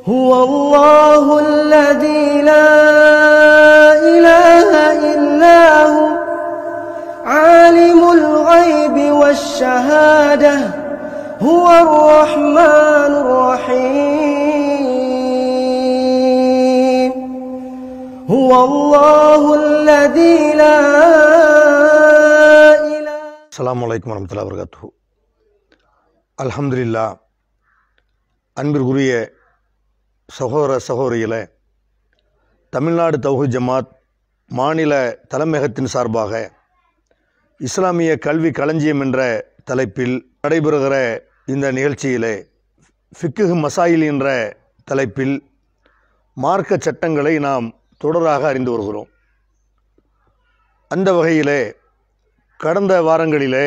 هو الله الذي لا إله إلا هو عالم الغيب والشهادة هو الرحمن الرحيم هو الله الذي لا إله அஸ்ஸலாமு அலைக்கும் வரமத்துல்லா வர்கத்து அல்ஹம்துலில்லா அன்பிற்குரிய சகோதர சகோதரிகளே தமிழ்நாடு தௌஹீத் ஜமாத் மாநில தலைமையகத்தின் சார்பாக இஸ்லாமிய கல்வி களஞ்சியம் என்ற தலைப்பில் நடைபெறுகிற இந்த நிகழ்ச்சியிலே ஃபிக்குஹ் மசாயில் என்ற தலைப்பில் மார்க்க சட்டங்களை நாம் தொடராக அறிந்து வருகிறோம் அந்த வகையிலே கடந்த வாரங்களிலே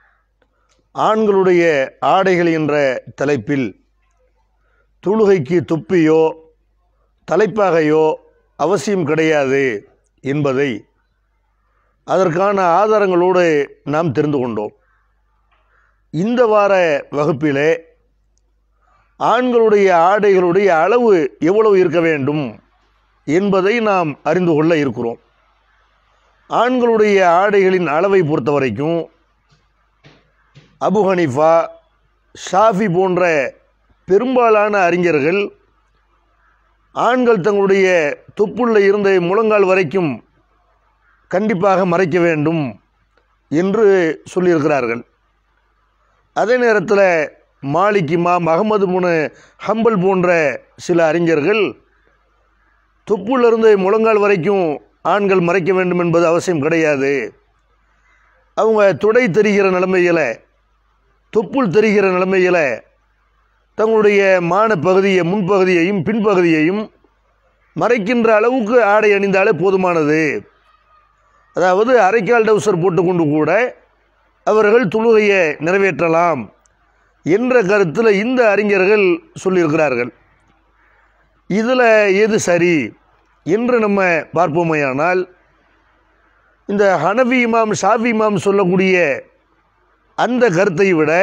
ஆண்களுடைய ஆடைகள் என்ற தலைப்பில் தொழுகைக்கு தொப்பியோ தலைப்பாகையோ அவசியம் கிடையாது என்பதை அதற்கான ஆதாரங்களோடு நாம் தெரிந்து கொண்டோம் இந்த வார வகுப்பிலே ஆண்களுடைய ஆடைகளுடைய அளவு எவ்வளவு இருக்க வேண்டும் என்பதை நாம் அறிந்து கொள்ள இருக்கிறோம் ஆண்களுடைய ஆடைகளின் அளவை பொறுத்த வரைக்கும் அபு ஹனிஃபா ஷாஃபி போன்ற பெரும்பாலான அறிஞர்கள் ஆண்கள் தங்களுடைய தொப்புள்ள இருந்த முழங்கால் வரைக்கும் கண்டிப்பாக மறைக்க வேண்டும் என்று சொல்லியிருக்கிறார்கள் அதே நேரத்தில் மாலிக் இமாம் அகமது முனு ஹம்பல் போன்ற சில அறிஞர்கள் தொப்புள்ளிருந்து முழங்கால் வரைக்கும் ஆண்கள் மறைக்க வேண்டும் என்பது அவசியம் கிடையாது அவங்க துடை தெரிகிற நிலைமையில் தொப்புள் தெரிகிற நிலைமையில் தங்களுடைய மான பகுதியை முன்பகுதியையும் பின்பகுதியையும் மறைக்கின்ற அளவுக்கு ஆடை அணிந்தாலே போதுமானது அதாவது அரைக்கால் டவுசர் போட்டுக்கொண்டு கூட அவர்கள் தொழுகையை நிறைவேற்றலாம் என்ற கருத்தில் இந்த அறிஞர்கள் சொல்லியிருக்கிறார்கள் இதில் எது சரி என்று நம்ம பார்ப்போமையானால் இந்த ஹனவி இமாம் ஷாஃபி இமாம் சொல்லக்கூடிய அந்த கருத்தை விட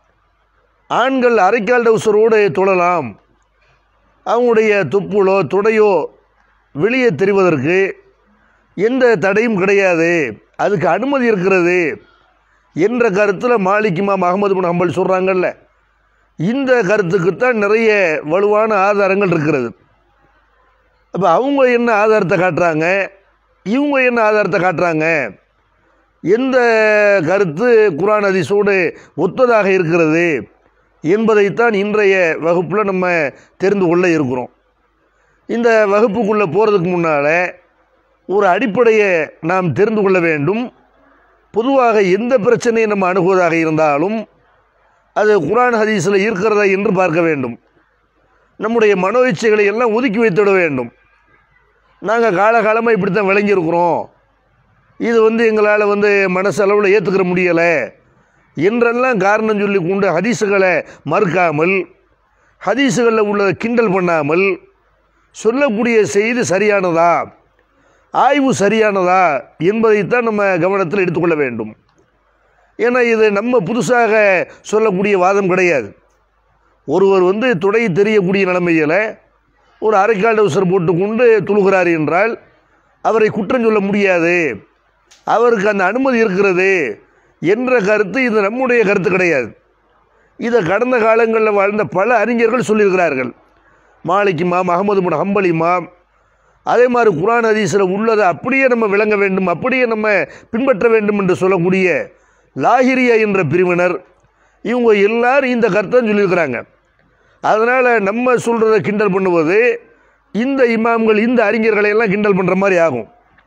ஆண்கள் அரைக்கால் டவுசரோடு தொழலாம் அவங்களுடைய தொப்புளோ துடையோ வெளியே தெரிவதற்கு எந்த தடையும் கிடையாது அதுக்கு அனுமதி இருக்கிறது என்ற கருத்தில் மாலிக் இமாம் அகமது பின் ஹம்பல் சொல்கிறாங்கல்ல இந்த கருத்துக்குத்தான் நிறைய வலுவான ஆதாரங்கள் இருக்கிறது அப்போ அவங்க என்ன ஆதாரத்தை காட்டுறாங்க இவங்க என்ன ஆதாரத்தை காட்டுறாங்க எந்த கருத்து குரான் ஹதீஸோடு ஒத்ததாக இருக்கிறது என்பதைத்தான் இன்றைய வகுப்பில் நம்ம தெரிந்து கொள்ள இருக்கிறோம் இந்த வகுப்புக்குள்ளே போகிறதுக்கு முன்னால் ஒரு அடிப்படையை நாம் தெரிந்து கொள்ள வேண்டும் பொதுவாக எந்த பிரச்சனையை நம்ம அணுகுவதாக இருந்தாலும் அது குரான் ஹதீஸில் இருக்கிறதா என்று பார்க்க வேண்டும் நம்முடைய மனோ இச்சைகளை எல்லாம் ஒதுக்கி வைத்துவிட வேண்டும் நாங்கள் காலகாலமாக இப்படி தான் விளங்கியிருக்கிறோம் இது வந்து எங்களால் வந்து மனசளவில் ஏற்றுக்கிற முடியலை என்றெல்லாம் காரணம் சொல்லி கொண்டு ஹதீஸுகளை மறுக்காமல் ஹதீஸுகளில் உள்ளதை கிண்டல் பண்ணாமல் சொல்லக்கூடிய செய்தி சரியானதா ஆய்வு சரியானதா என்பதைத்தான் நம்ம கவனத்தில் எடுத்துக்கொள்ள வேண்டும் ஏன்னா இது நம்ம புதுசாக சொல்லக்கூடிய வாதம் கிடையாது ஒருவர் வந்து துடை தெரியக்கூடிய நிலைமையில் ஒரு அரைக்கால் டவுசர் போட்டுக்கொண்டு துழுகிறார் என்றால் அவரை குற்றம் சொல்ல முடியாது அவருக்கு அந்த அனுமதி இருக்கிறது என்ற கருத்து இது நம்முடைய கருத்து கிடையாது இதை கடந்த காலங்களில் வாழ்ந்த பல அறிஞர்கள் சொல்லியிருக்கிறார்கள் மாலிக் இமாம் அகமது முன் ஹம்பல் இமாம் அதே மாதிரி குரான் ஹதீஸில் உள்ளதை அப்படியே நம்ம விளங்க வேண்டும் அப்படியே நம்ம பின்பற்ற வேண்டும் என்று சொல்லக்கூடிய லாகிரியா என்ற பிரிவினர் இவங்க எல்லாரும் இந்த கருத்தை சொல்லியிருக்கிறாங்க அதனால் நம்ம சொல்கிறத கிண்டல் பண்ணுவது இந்த இமாம்கள் இந்த அறிஞர்களை எல்லாம் கிண்டல் பண்ணுற மாதிரி ஆகும்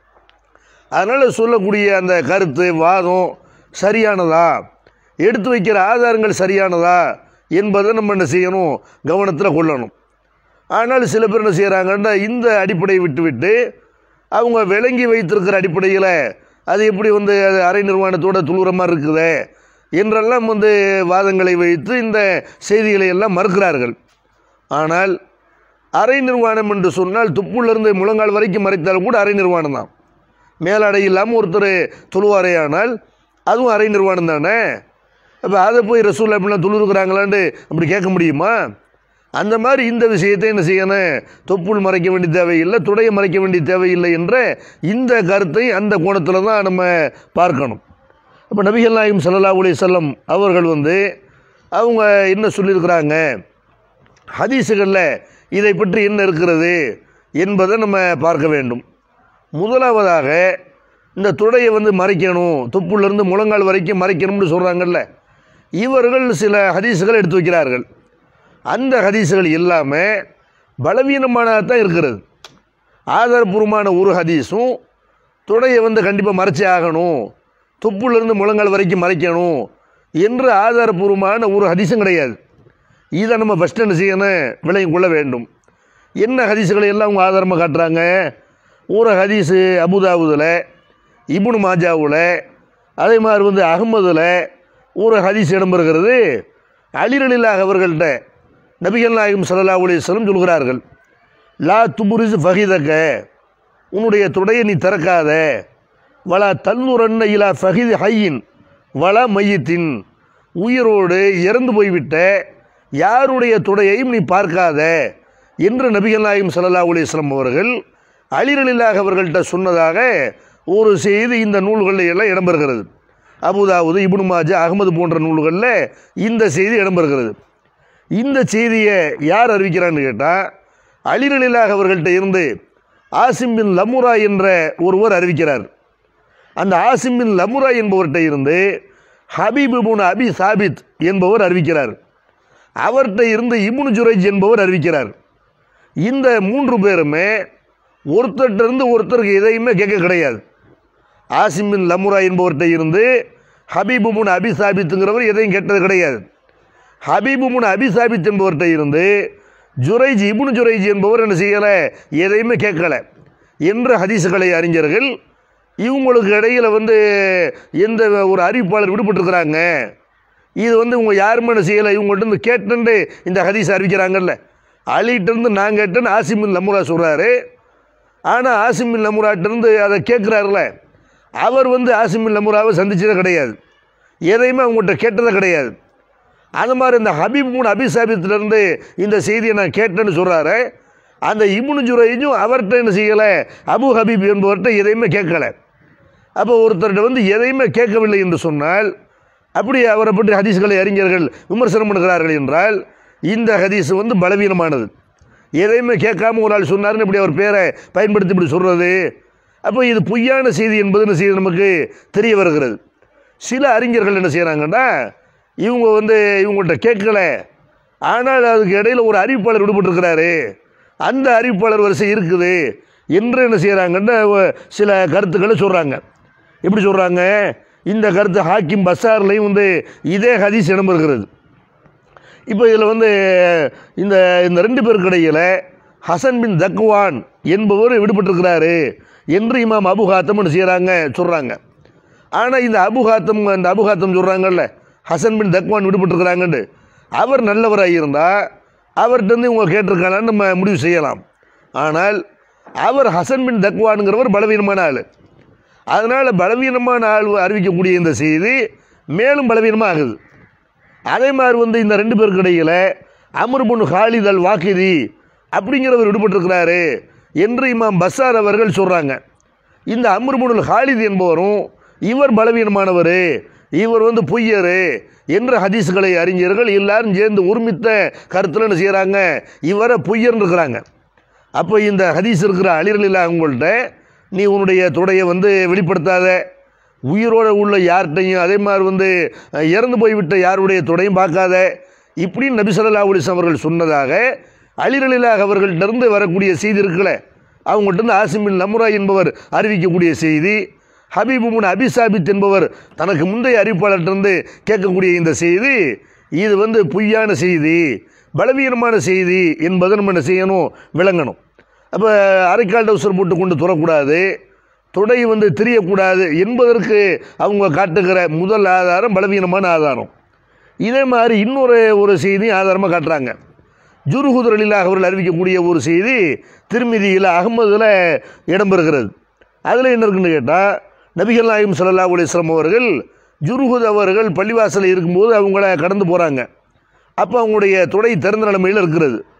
அதனால் சொல்லக்கூடிய அந்த கருத்து வாதம் சரியானதா எடுத்து வைக்கிற ஆதாரங்கள் சரியானதா என்பதை நம்ம என்ன செய்யணும் கவனத்தில் கொள்ளணும் ஆனால் சில பேர் என்ன செய்கிறாங்கன்னா இந்த அடிப்படையை விட்டுவிட்டு அவங்க விளங்கி வைத்திருக்கிற அடிப்படையில் அது எப்படி வந்து அது அரை நிர்வாணத்தோட துளுற மாதிரி இருக்குதே என்றெல்லாம் வந்து வாதங்களை வைத்து இந்த செய்திகளை எல்லாம் மறுக்கிறார்கள் ஆனால் அரை நிர்வாணம் என்று சொன்னால் துப்புள்ளிருந்து முழங்கால் வரைக்கும் மறைத்தாலும் கூட அரை நிர்வாணம் தான் மேலாடை இல்லாமல் ஒருத்தர் தொழுவாரேயானால் அதுவும் அரை நிர்வாணம் தானே அப்போ அதை போய் ரசூல் அப்படிலாம் துளுருக்குறாங்களான்னு அப்படி கேட்க முடியுமா அந்த மாதிரி இந்த விஷயத்தை என்ன செய்யணும் தொப்புள் மறைக்க வேண்டிய தேவையில்லை துடையை மறைக்க வேண்டிய தேவையில்லை என்ற இந்த கருத்தை அந்த கோணத்தில் தான் நம்ம பார்க்கணும் அப்போ நபிகள் நாயகம் ஸல்லல்லாஹு அலைஹி வஸல்லம் அவர்கள் வந்து அவங்க என்ன சொல்லியிருக்கிறாங்க ஹதீஸுகளில் இதை பற்றி என்ன இருக்கிறது என்பதை நம்ம பார்க்க வேண்டும் முதலாவதாக இந்த துடையை வந்து மறைக்கணும் தொப்புலேருந்து முழங்கால் வரைக்கும் மறைக்கணும்னு சொல்கிறாங்கல்ல இவர்கள் சில ஹதீஸுகள் எடுத்து வைக்கிறார்கள் அந்த ஹதீஸுகள் எல்லாமே பலவீனமானதாக தான் இருக்கிறது ஆதாரபூர்வமான ஒரு ஹதீஸும் துடையை வந்து கண்டிப்பாக மறைச்சே ஆகணும் தொப்புலேருந்து முழங்கால் வரைக்கும் மறைக்கணும் என்று ஆதாரபூர்வமான ஒரு ஹதீஸும் கிடையாது இதை நம்ம ஃபஸ்ட் என்ன செய்யணும் விலையும் கொள்ள வேண்டும் என்ன ஹதீஸுகளை எல்லாம் அவங்க ஆதாரமாக காட்டுறாங்க ஒரு ஹதீஸு அபுதாவுதில் இப்னு மாஜாவில் அதே மாதிரி வந்து அகமதில் ஒரு ஹதீஸ் இடம்பெறுகிறது அலிரலில்லாஹ் அவர்கள்ட்ட நபிகள் நாயகம் ஸல்லல்லாஹு அலைஹி வஸல்லம் சொல்கிறார்கள் லா துபுரிஸ் ஃபஹிதக்க உன்னுடைய துடையை நீ திறக்காத வலா தன்னுரன்ன இலா ஃபஹித் ஹையின் வல மையத்தின் உயிரோடு இறந்து போய்விட்ட யாருடைய துடையையும் நீ பார்க்காத என்று நபிகள் நாயகம் ஸல்லல்லாஹு அலைஹி வஸல்லம் அவர்கள் அலிரலில்லாஹ் அவர்கள்ட்ட சொன்னதாக ஒரு செய்தி இந்த நூல்களில் எல்லாம் இடம்பெறுகிறது அபுதாவுது இப்னு மாஜா அகமது போன்ற நூல்களில் இந்த செய்தி இடம்பெறுகிறது இந்த செய்தியை யார் அறிவிக்கிறான்னு கேட்டால் அலிரலில்லாஹ் அவர்கள்ட்ட இருந்து ஆசிம் பின் லமுரா என்ற ஒருவர் அறிவிக்கிறார் அந்த ஆசிம் பின் லமுரா என்பவர்கிட்ட இருந்து ஹபீப் இப்னு அபி சாபித் என்பவர் அறிவிக்கிறார் அவர்கிட்ட இருந்து இப்னு ஜுரைஜ் என்பவர் அறிவிக்கிறார் இந்த மூன்று பேருமே ஒருத்தர்கிட்ட இருந்து ஒருத்தருக்கு எதையுமே கேட்க கிடையாது ஆசிம் பின் லமுரா என்பவர்கிட்ட இருந்து ஹபீபு முன் அபி சாபித்துங்கிறவர் எதையும் கேட்டது கிடையாது ஹபீபு முன் அபி சாபித் என்பவர்கிட்ட இருந்து ஜுரைஜ் இப்னு ஜுரைஜ் என்பவர் என்ன செய்யலை எதையுமே கேட்கல என்ற ஹதீஸுகளை அறிஞர்கள் இவங்களுக்கு இடையில் வந்து எந்த ஒரு அறிவிப்பாளர் விடுபட்டிருக்கிறாங்க இது வந்து இவங்க யாருமே என்ன செய்யலை இவங்கள்ட்ட இருந்து கேட்டுண்டு இந்த ஹதீஸ் அறிவிக்கிறாங்கல்ல அலிகிட்டேருந்து நான் கேட்டேன்னு ஆசிமின் லமுரா சொல்கிறாரு ஆனால் ஆசிமின் லமுராட்டிருந்து அதை கேட்குறாருல அவர் வந்து ஆசிமின் லமுராவை சந்திச்சதே கிடையாது எதையுமே அவங்ககிட்ட கேட்டதே கிடையாது அது மாதிரி இந்த ஹபீப் மூணு அபிசாபித்திலேருந்து இந்த செய்தியை நான் கேட்டேன்னு சொல்கிறாரு அந்த இப்னு ஜுரைஜும் அவர்கிட்ட என்ன செய்யலை அபு ஹபீப் என்பவர்கிட்ட எதையுமே கேட்கல அப்போ ஒருத்தர்கிட்ட வந்து எதையுமே கேட்கவில்லை என்று சொன்னால் அப்படி அவரை பற்றி ஹதீஸ்களை அறிஞர்கள் விமர்சனம் பண்ணுகிறார்கள் என்றால் இந்த ஹதீஸ் வந்து பலவீனமானது எதையுமே கேட்காம ஒரு ஆள் சொன்னாருன்னு இப்படி அவர் பேரை பயன்படுத்தி இப்படி சொல்கிறது அப்போ இது பொய்யான செய்தி என்பது என்ன செய்தி நமக்கு தெரிய வருகிறது சில அறிஞர்கள் என்ன செய்கிறாங்கன்னா இவங்க வந்து இவங்கள்ட்ட கேட்கல ஆனால் அதுக்கு இடையில் ஒரு அறிவிப்பாளர் விடுபட்டிருக்கிறாரு அந்த அறிவிப்பாளர் வரிசை இருக்குது என்று என்ன செய்கிறாங்கன்னா சில கருத்துக்களை சொல்கிறாங்க எப்படி சொல்கிறாங்க இந்த கருத்து ஹாக்கிம் பஸார்லையும் வந்து இதே ஹதீஸ் இடம்பெறுகிறது இப்போ இதில் வந்து இந்த இந்த ரெண்டு பேருக்கு இடையில் ஹசன் பின் தக்வான் என்பவர் விடுபட்டிருக்கிறாரு என்று இமாம் அபு ஹாத்தம் என்ன செய்கிறாங்க சொல்கிறாங்க ஆனால் இந்த அபு ஹாத்தம் அந்த அபு ஹாத்தம் சொல்கிறாங்கல்ல ஹசன் பின் தக்வான் விடுபட்டிருக்கிறாங்கன்னு அவர் நல்லவராக இருந்தால் அவர்கிட்ட இருந்து இவங்க கேட்டிருக்காங்கன்னு நம்ம முடிவு செய்யலாம் ஆனால் அவர் ஹசன் பின் தக்வானுங்கிறவர் பலவீனமான ஆள் அதனால் பலவீனமான ஆள் அறிவிக்கக்கூடிய இந்த செய்தி மேலும் பலவீனமாக ஆகுது அதே மாதிரி வந்து இந்த ரெண்டு பேருக்கு இடையில் அமர் பொண்ணு ஹாலித் அல் வாக்கிதி அப்படிங்கிறவர் விடுபட்டிருக்கிறாரு என்று இமாம் பஸ்ஸார் அவர்கள் சொல்கிறாங்க இந்த அமர் பொண்ணு ஹாலித் என்பவரும் இவர் பலவீனமானவர் இவர் வந்து பொய்யர் என்ற ஹதீஸ்களை அறிஞர்கள் எல்லாரும் சேர்ந்து ஒருமித்த கருத்தில் என்ன செய்கிறாங்க இவரை பொய்யர்னு இருக்கிறாங்க அப்போ இந்த ஹதீஸ் இருக்கிற அலிரல் இல்லை அவங்கள்ட்ட நீ உன்னுடைய துடையை வந்து வெளிப்படுத்தாத உயிரோடு உள்ள யார்கிட்டையும் அதே மாதிரி வந்து அஹ், இறந்து போய்விட்ட யாருடைய துடையும் பார்க்காத இப்படின்னு நபி ஸல்லல்லாஹு அலைஹி வஸல்லம் அவர்கள் சொன்னதாக அலிரலிலாக அவர்கள்ட்டிருந்து வரக்கூடிய செய்தி இருக்குல்ல அவங்கள்ட்ட இருந்து ஆசிமின் லமுரா என்பவர் அறிவிக்கக்கூடிய செய்தி ஹபீபு முன் அபிசாபித் என்பவர் தனக்கு முந்தைய அறிவிப்பாளர்கிட்டருந்து கேட்கக்கூடிய இந்த செய்தி இது வந்து பொய்யான செய்தி பலவீனமான செய்தி என்பதை நம்ம என்ன செய்யணும் விளங்கணும் அப்போ அரைக்கால் டவுசர் போட்டு கொண்டு துறக்கூடாது தொடை வந்து தெரியக்கூடாது என்பதற்கு அவங்க காட்டுகிற முதல் ஆதாரம் பலவீனமான ஆதாரம் இதே மாதிரி இன்னொரு ஒரு செய்தி ஆதாரமாக காட்டுறாங்க ஜுருகுதரலிலாக அவர்கள் அறிவிக்கக்கூடிய ஒரு செய்தி திருமிதியில் அகமதில் இடம்பெறுகிறது அதில் என்ன இருக்குன்னு கேட்டால் நபிகள் நாயகம் ஸல்லல்லாஹு அலைஹி வஸல்லம் அவர்கள் ஜுருகுத் அவர்கள் பள்ளிவாசலில் இருக்கும்போது அவங்கள கடந்து போகிறாங்க அப்போ அவங்களுடைய தொடை திறந்த நிலைமையில் இருக்கிறது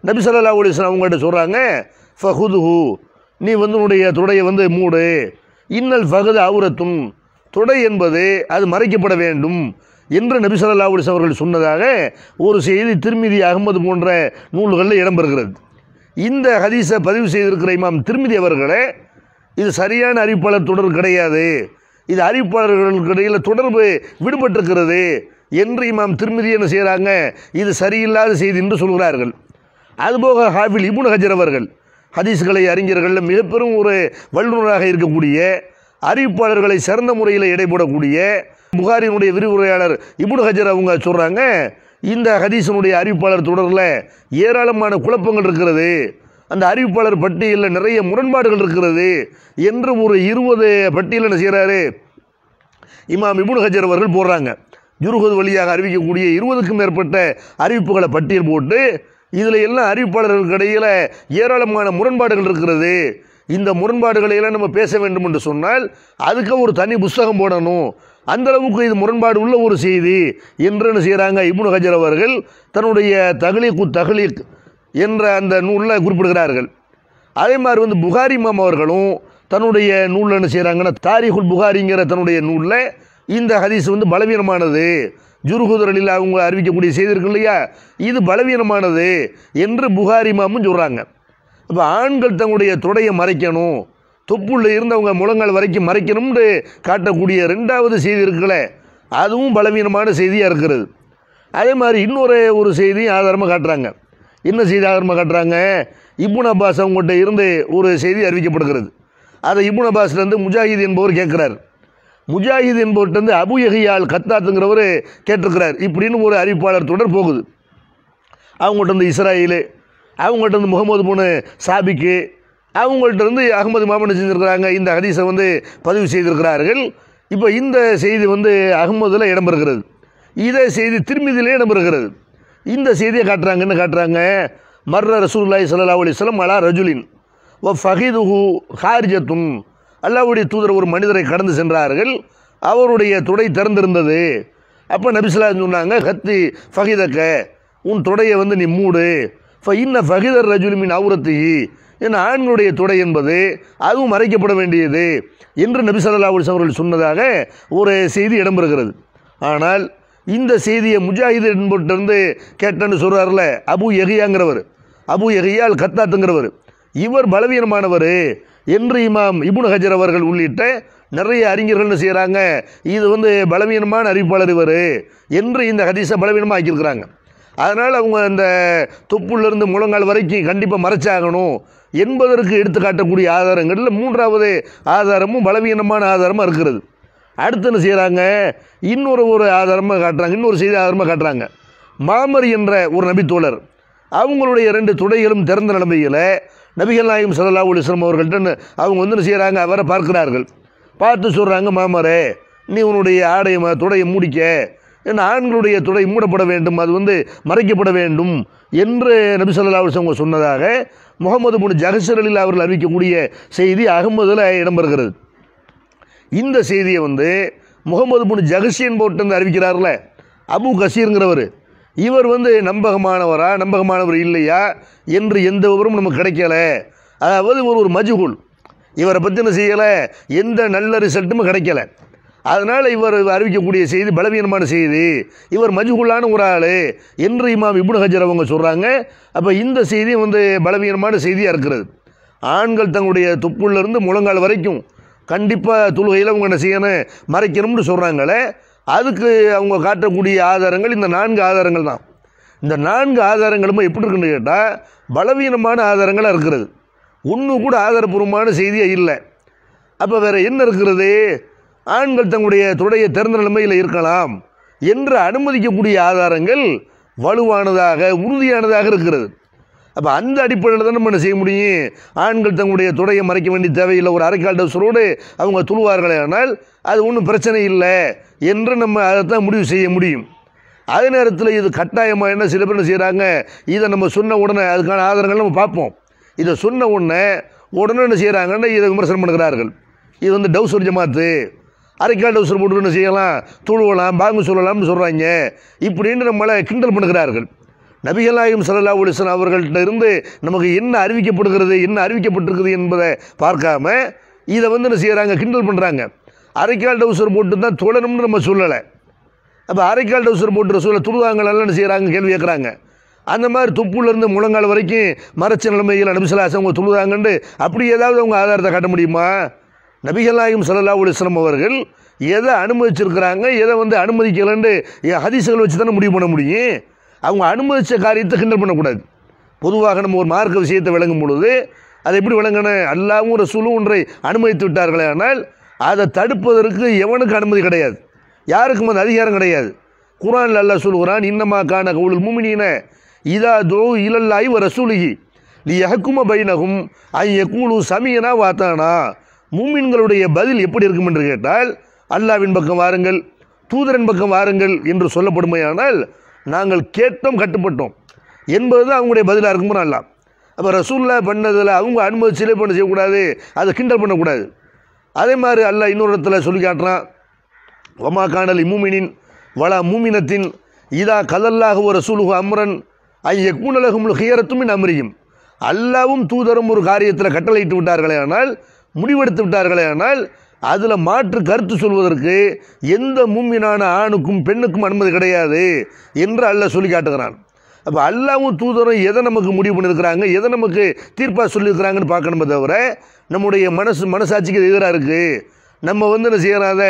நபி ஸல்லல்லாஹு அலைஹி வஸல்லம் அவங்கள்ட்ட சொல்கிறாங்க ஃபஹுதுஹு நீ வந்து உன்னுடைய துடையை வந்து மூடு இன்னல் ஃபகுது அவுரத்தும் தொடை என்பது அது மறைக்கப்பட வேண்டும் என்று நபி ஸல்லல்லாஹு அலைஹி வஸல்லம் அவர்கள் சொன்னதாக ஒரு செய்தி திருமிதி அகமது போன்ற நூல்களில் இடம்பெறுகிறது இந்த ஹதீஸை பதிவு செய்திருக்கிற இமாம் திருமிதி அவர்களே இது சரியான அறிவிப்பாளர் தொடர் கிடையாது இது அறிவிப்பாளர்களுக்கு இடையில் தொடர்பு விடுபட்டிருக்கிறது என்று இமாம் திருமதி என்ன செய்கிறாங்க இது சரியில்லாத செய்தி என்று சொல்கிறார்கள் அதுபோக ஹாஃபில் இபுன் ஹஜர் அவர்கள் ஹதீஸ்களை அறிஞர்களில் மிக பெரும் ஒரு வல்லுநராக இருக்கக்கூடிய அறிவிப்பாளர்களை சிறந்த முறையில் எடைபோடக்கூடிய புகாரினுடைய விரிவுரையாளர் இபுன் ஹஜர் அவங்க சொல்கிறாங்க இந்த ஹதீஸினுடைய அறிவிப்பாளர் தொடரில் ஏராளமான குழப்பங்கள் இருக்கிறது அந்த அறிவிப்பாளர் பட்டியலில் நிறைய முரண்பாடுகள் இருக்கிறது என்று ஒரு இருபது பட்டியல் என்ன செய்கிறாரு இமாம் இபுன் ஹஜர் அவர்கள் போடுறாங்க ஜுருகது வழியாக அறிவிக்கக்கூடிய இருபதுக்கும் மேற்பட்ட அறிவிப்புகளை பட்டியல் போட்டு இதில் எல்லாம் அறிவிப்பாளர்களுக்கு இடையில் ஏராளமான முரண்பாடுகள் இருக்கிறது இந்த முரண்பாடுகளை எல்லாம் நம்ம பேச வேண்டும் என்று சொன்னால் அதுக்கு ஒரு தனி புஸ்தகம் போடணும் அந்த அளவுக்கு இது முரண்பாடு உள்ள ஒரு செய்தி என்று என்ன செய்கிறாங்க இப்னு ஹஜர் அவர்கள் தன்னுடைய தகலீக்கு தகலீக் என்ற அந்த நூலில் குறிப்பிடுகிறார்கள் அதே மாதிரி வந்து புகாரி இமாம் அவர்களும் தன்னுடைய நூலில் என்ன செய்கிறாங்கன்னா தாரிகுல் புகாரிங்கிற தன்னுடைய நூலில் இந்த ஹதீஸ் வந்து பலவீனமானது ஜுருகுதரலில் அவங்க அறிவிக்கக்கூடிய செய்தி இருக்கு இல்லையா இது பலவீனமானது என்று புகாரி இமாமும் சொல்கிறாங்க அப்போ ஆண்கள் தங்களுடைய தொடையை மறைக்கணும் தொப்புள்ள இருந்தவங்க முழங்கால் வரைக்கும் மறைக்கணும்னு காட்டக்கூடிய ரெண்டாவது செய்தி இருக்குல்ல அதுவும் பலவீனமான செய்தியாக இருக்கிறது அதே மாதிரி இன்னொரு ஒரு செய்தியும் ஆதாரமாக காட்டுறாங்க என்ன செய்தி ஆதாரமாக காட்டுறாங்க இப்னு அப்பாஸ் அவங்ககிட்ட இருந்து ஒரு செய்தி அறிவிக்கப்படுகிறது அதை இப்னு அப்பாஸ்லேருந்து முஜாஹித் என்பவர் கேட்குறார் முஜாஹித் என்பவர்கிட்ட அபு யஹியால் கத்தாத்துங்கிறவர் கேட்டிருக்கிறார் இப்படின்னு ஒரு அறிவிப்பாளர் தொடர் போகுது அவங்கள்ட்ட இருந்து இஸ்ராயேலு அவங்கள்ட்ட இருந்து முகமது பொண்ணு சாபிக்கு அவங்கள்ட்ட இருந்து அகமது மாமன் செஞ்சுருக்கிறாங்க இந்த ஹதீஸை வந்து பதிவு செய்திருக்கிறார்கள் இப்போ இந்த செய்தி வந்து அகமதில் இடம்பெறுகிறது இதே செய்தி திருமிதியிலே இடம்பெறுகிறது இந்த செய்தியை காட்டுறாங்க என்ன காட்டுறாங்க மர்ர ரசூலுல்லாஹி ஸல்லல்லாஹு அலைஹி வஸல்லம் அலா ரஜுலின் வ ஃபஹிதுஹு ஹாரிஜத்துன் அல்லாஹ்வுடைய தூதர் ஒரு மனிதரை கடந்து சென்றார்கள் அவருடைய துடை திறந்திருந்தது அப்போ நபிஸ்லா சொன்னாங்க கத்தி ஃபஹிதக்க உன் துடையை வந்து நீ மூடு ஃப இன்ன ஃபஹிதர் ரஜுலிமின் அவுரத்திஹி என் ஆண்களுடைய துடை என்பது அதுவும் மறைக்கப்பட வேண்டியது என்று நபி ஸல்லல்லாஹு அலைஹி வஸல்லம் அவர்கள் சொன்னதாக ஒரு செய்தி இடம்பெறுகிறது ஆனால் இந்த செய்தியை முஜாஹித் என்பட்டிருந்து கேட்டேன்னு சொல்கிறார்ல அபு எஹியாங்கிறவர் அபு எஹியால் கத்தாத்துங்கிறவர் இவர் பலவீனமானவர் என்று இமாம் இப்னு ஹஜர் அவர்கள் உள்ளிட்ட நிறைய அறிஞர்கள் என்ன செய்கிறாங்க இது வந்து பலவீனமான அறிவிப்பாளர் இவர் என்று இந்த ஹதீஸை பலவீனமாக ஆக்கியிருக்கிறாங்க அதனால் அவங்க இந்த தொப்புலேருந்து முழங்கால் வரைக்கும் கண்டிப்பாக மறைச்சாகணும் என்பதற்கு எடுத்து காட்டக்கூடிய ஆதாரங்களில் மூன்றாவது ஆதாரமும் பலவீனமான ஆதாரமாக இருக்கிறது அடுத்து என்ன செய்கிறாங்க இன்னொரு ஒரு ஆதாரமாக காட்டுறாங்க இன்னொரு செய்தி ஆதாரமாக காட்டுறாங்க மாமர் என்ற ஒரு நபித்தோழர் அவங்களுடைய ரெண்டு துடைகளும் திறந்த நிலைமையில் நபிகள் நாயகம் சல்லா அலிஸ்லாம் அவர்கள்ட்ட அவங்க வந்து என்ன செய்கிறாங்க அவரை பார்க்கிறார்கள் பார்த்து சொல்கிறாங்க மாமரே நீ உன்னுடைய ஆடைய ம- துடையை மூடிக்க ஏன்னா ஆண்களுடைய துடை மூடப்பட வேண்டும் அது வந்து மறைக்கப்பட வேண்டும் என்று நபி ஸல்லல்லாஹு அலைஹி வஸல்லம் சொன்னதாக முகமது முன் ஜஹசர் அலில் அவர்கள் அறிவிக்கக்கூடிய செய்தி அகமதில் இடம்பெறுகிறது இந்த செய்தியை வந்து முகமது முன் ஜஹசியன் போட்டு அறிவிக்கிறார்ல அபு கசீருங்கிறவர் இவர் வந்து நம்பகமானவரா நம்பகமானவர் இல்லையா என்று எந்த விவரமும் நமக்கு கிடைக்கல அதாவது ஒரு ஒரு மஜ்ஹூல் இவரை பற்றி என்ன செய்யலை எந்த நல்ல ரிசல்ட்டுமே கிடைக்கல அதனால் இவர் அறிவிக்கக்கூடிய செய்தி பலவீனமான செய்தி இவர் மஜ்ஹூலான ஒரு ஆள் என்று இமாம் இப்னு ஹஜர் அவங்க சொல்கிறாங்க அப்போ இந்த செய்தி வந்து பலவீனமான செய்தியாக இருக்கிறது ஆண்கள் தங்களுடைய தொப்புள்ளிருந்து முழங்கால் வரைக்கும் கண்டிப்பாக தொழுகையில் அவங்க என்ன செய்யணும் மறைக்கணும்னு சொல்கிறாங்களே அதுக்கு அவங்க காட்டக்கூடிய ஆதாரங்கள் இந்த நான்கு ஆதாரங்கள் தான் இந்த நான்கு ஆதாரங்களுமே எப்படி இருக்குன்னு கேட்டால் பலவீனமான ஆதாரங்களாக இருக்கிறது ஒன்று கூட ஆதாரபூர்வமான செய்தியாக இல்லை அப்போ வேறு என்ன இருக்கிறது ஆண்கள் தங்களுடைய துடைய திறந்த நிலைமையில் இருக்கலாம் என்று அனுமதிக்கக்கூடிய ஆதாரங்கள் வலுவானதாக உறுதியானதாக இருக்கிறது அப்போ அந்த அடிப்படையில் தான் நம்ம என்ன செய்ய முடியும் ஆண்கள் தங்களுடைய துடையை மறைக்க வேண்டிய தேவையில்லை ஒரு அரைக்கால் டவுசரோடு அவங்க துழுவார்களே ஆனால் அது ஒன்றும் பிரச்சனை இல்லை என்று நம்ம அதைத்தான் முடிவு செய்ய முடியும் அதே நேரத்தில் இது கட்டாயமாக என்ன சில பேர் என்ன செய்கிறாங்க இதை நம்ம சொன்ன உடனே அதுக்கான ஆதாரங்கள் நம்ம பார்ப்போம் இதை சொன்ன உடனே உடனே என்ன செய்கிறாங்கன்னா இதை விமர்சனம் பண்ணுகிறார்கள் இது வந்து டவுசர் ஜமாத்து அரைக்கால் டவுசர் போட்டு என்ன செய்யலாம் துழுவலாம் பாங்கு சொல்லலாம்னு சொல்கிறாங்க இப்படின்னு நம்மளை கிண்டல் பண்ணுகிறார்கள் நபிகள் நாயகம் சல்லா அலிஸ்லாம் அவர்கள்ட்ட இருந்து நமக்கு என்ன அறிவிக்கப்படுகிறது என்ன அறிவிக்கப்பட்டிருக்குது என்பதை பார்க்காம இதை வந்து என்ன செய்கிறாங்க கிண்டல் பண்ணுறாங்க அரைக்கால் டவுசர் போட்டு தான் தொடரும்னு நம்ம சொல்லலை அப்போ அரைக்கால் டவுசர் போட்டு ரசூலை துருவாங்களெல்லாம் என்ன செய்கிறாங்க கேள்வி கேட்குறாங்க அந்த மாதிரி துப்புலேருந்து முழங்கால் வரைக்கும் மறைச்ச நிலைமையில் நபிசலாசம் அவங்க துழுதாங்கன்னு அப்படி ஏதாவது அவங்க ஆதாரத்தை காட்ட முடியுமா நபிகள் நாயகம் சல்லா அலிஸ்லாம் அவர்கள் எதை அனுமதிச்சிருக்கிறாங்க எதை வந்து அனுமதிக்கலன்னு ஹதீசுகள் வச்சு தானே முடிவு பண்ண முடியும் அவங்க அனுமதித்த காரியத்தை கிண்டல் பண்ணக்கூடாது பொதுவாக நம்ம ஒரு மார்க்க விஷயத்தை விளங்கும் பொழுது அதை எப்படி விளங்கணும் அல்லாவும் ரசூலும் ஒன்றை அனுமதித்து விட்டார்களே ஆனால் அதை தடுப்பதற்கு எவனுக்கு அனுமதி கிடையாது யாருக்கும் அந்த அதிகாரம் கிடையாது குரான் அல்லாஹ் சொல்கிறான் இன்னமா கான கவுலுல் முமினீன இதா தோ இலல்லாய் வ ரசூலிகி நீ யஹக்கும பைனகும் ஐ யக்கூலு சமியனா வாத்தானா மூமின்களுடைய பதில் எப்படி இருக்கும் என்று கேட்டால் அல்லாவின் பக்கம் வாருங்கள் தூதரின் பக்கம் வாருங்கள் என்று சொல்லப்படுமையானால் நாங்கள் கேட்டோம் கட்டுப்பட்டோம் என்பது தான் அவங்களுடைய பதிலாக இருக்கும் அல்லாம் அப்போ ரசூல்லா பண்ணதில் அவங்க அனுமதிச்சிலே பண்ண செய்யக்கூடாது அதை கிண்டல் பண்ணக்கூடாது அதே மாதிரி அல்லாஹ் இன்னொரு இடத்துல சொல்லி காட்டுறான் ஒமா காணல் இம்முமினின் வளா மூமினத்தின் இதா கதல்லாக ஒரு ரசூலுகு அம்ரன் ஐய கூணலகும் ஹியரத்துமின் அமரியும் அல்லாவும் தூதரும் ஒரு காரியத்தில் கட்டளையிட்டு விட்டார்களே ஆனால் முடிவெடுத்து விட்டார்களே ஆனால் அதில் மாற்று கருத்து சொல்வதற்கு எந்த மூமினான ஆணுக்கும் பெண்ணுக்கும் அனுமதி கிடையாது என்று அல்லாஹ் சொல்லி காட்டுகிறான் அப்போ அல்லாவும் தூதரும் எதை நமக்கு முடிவு பண்ணியிருக்கிறாங்க எதை நமக்கு தீர்ப்பாக சொல்லியிருக்கிறாங்கன்னு பார்க்கணுமே தவிர நம்முடைய மனசு மனசாட்சிக்கு இது எதிராக இருக்குது நம்ம வந்து என்ன செய்யறாத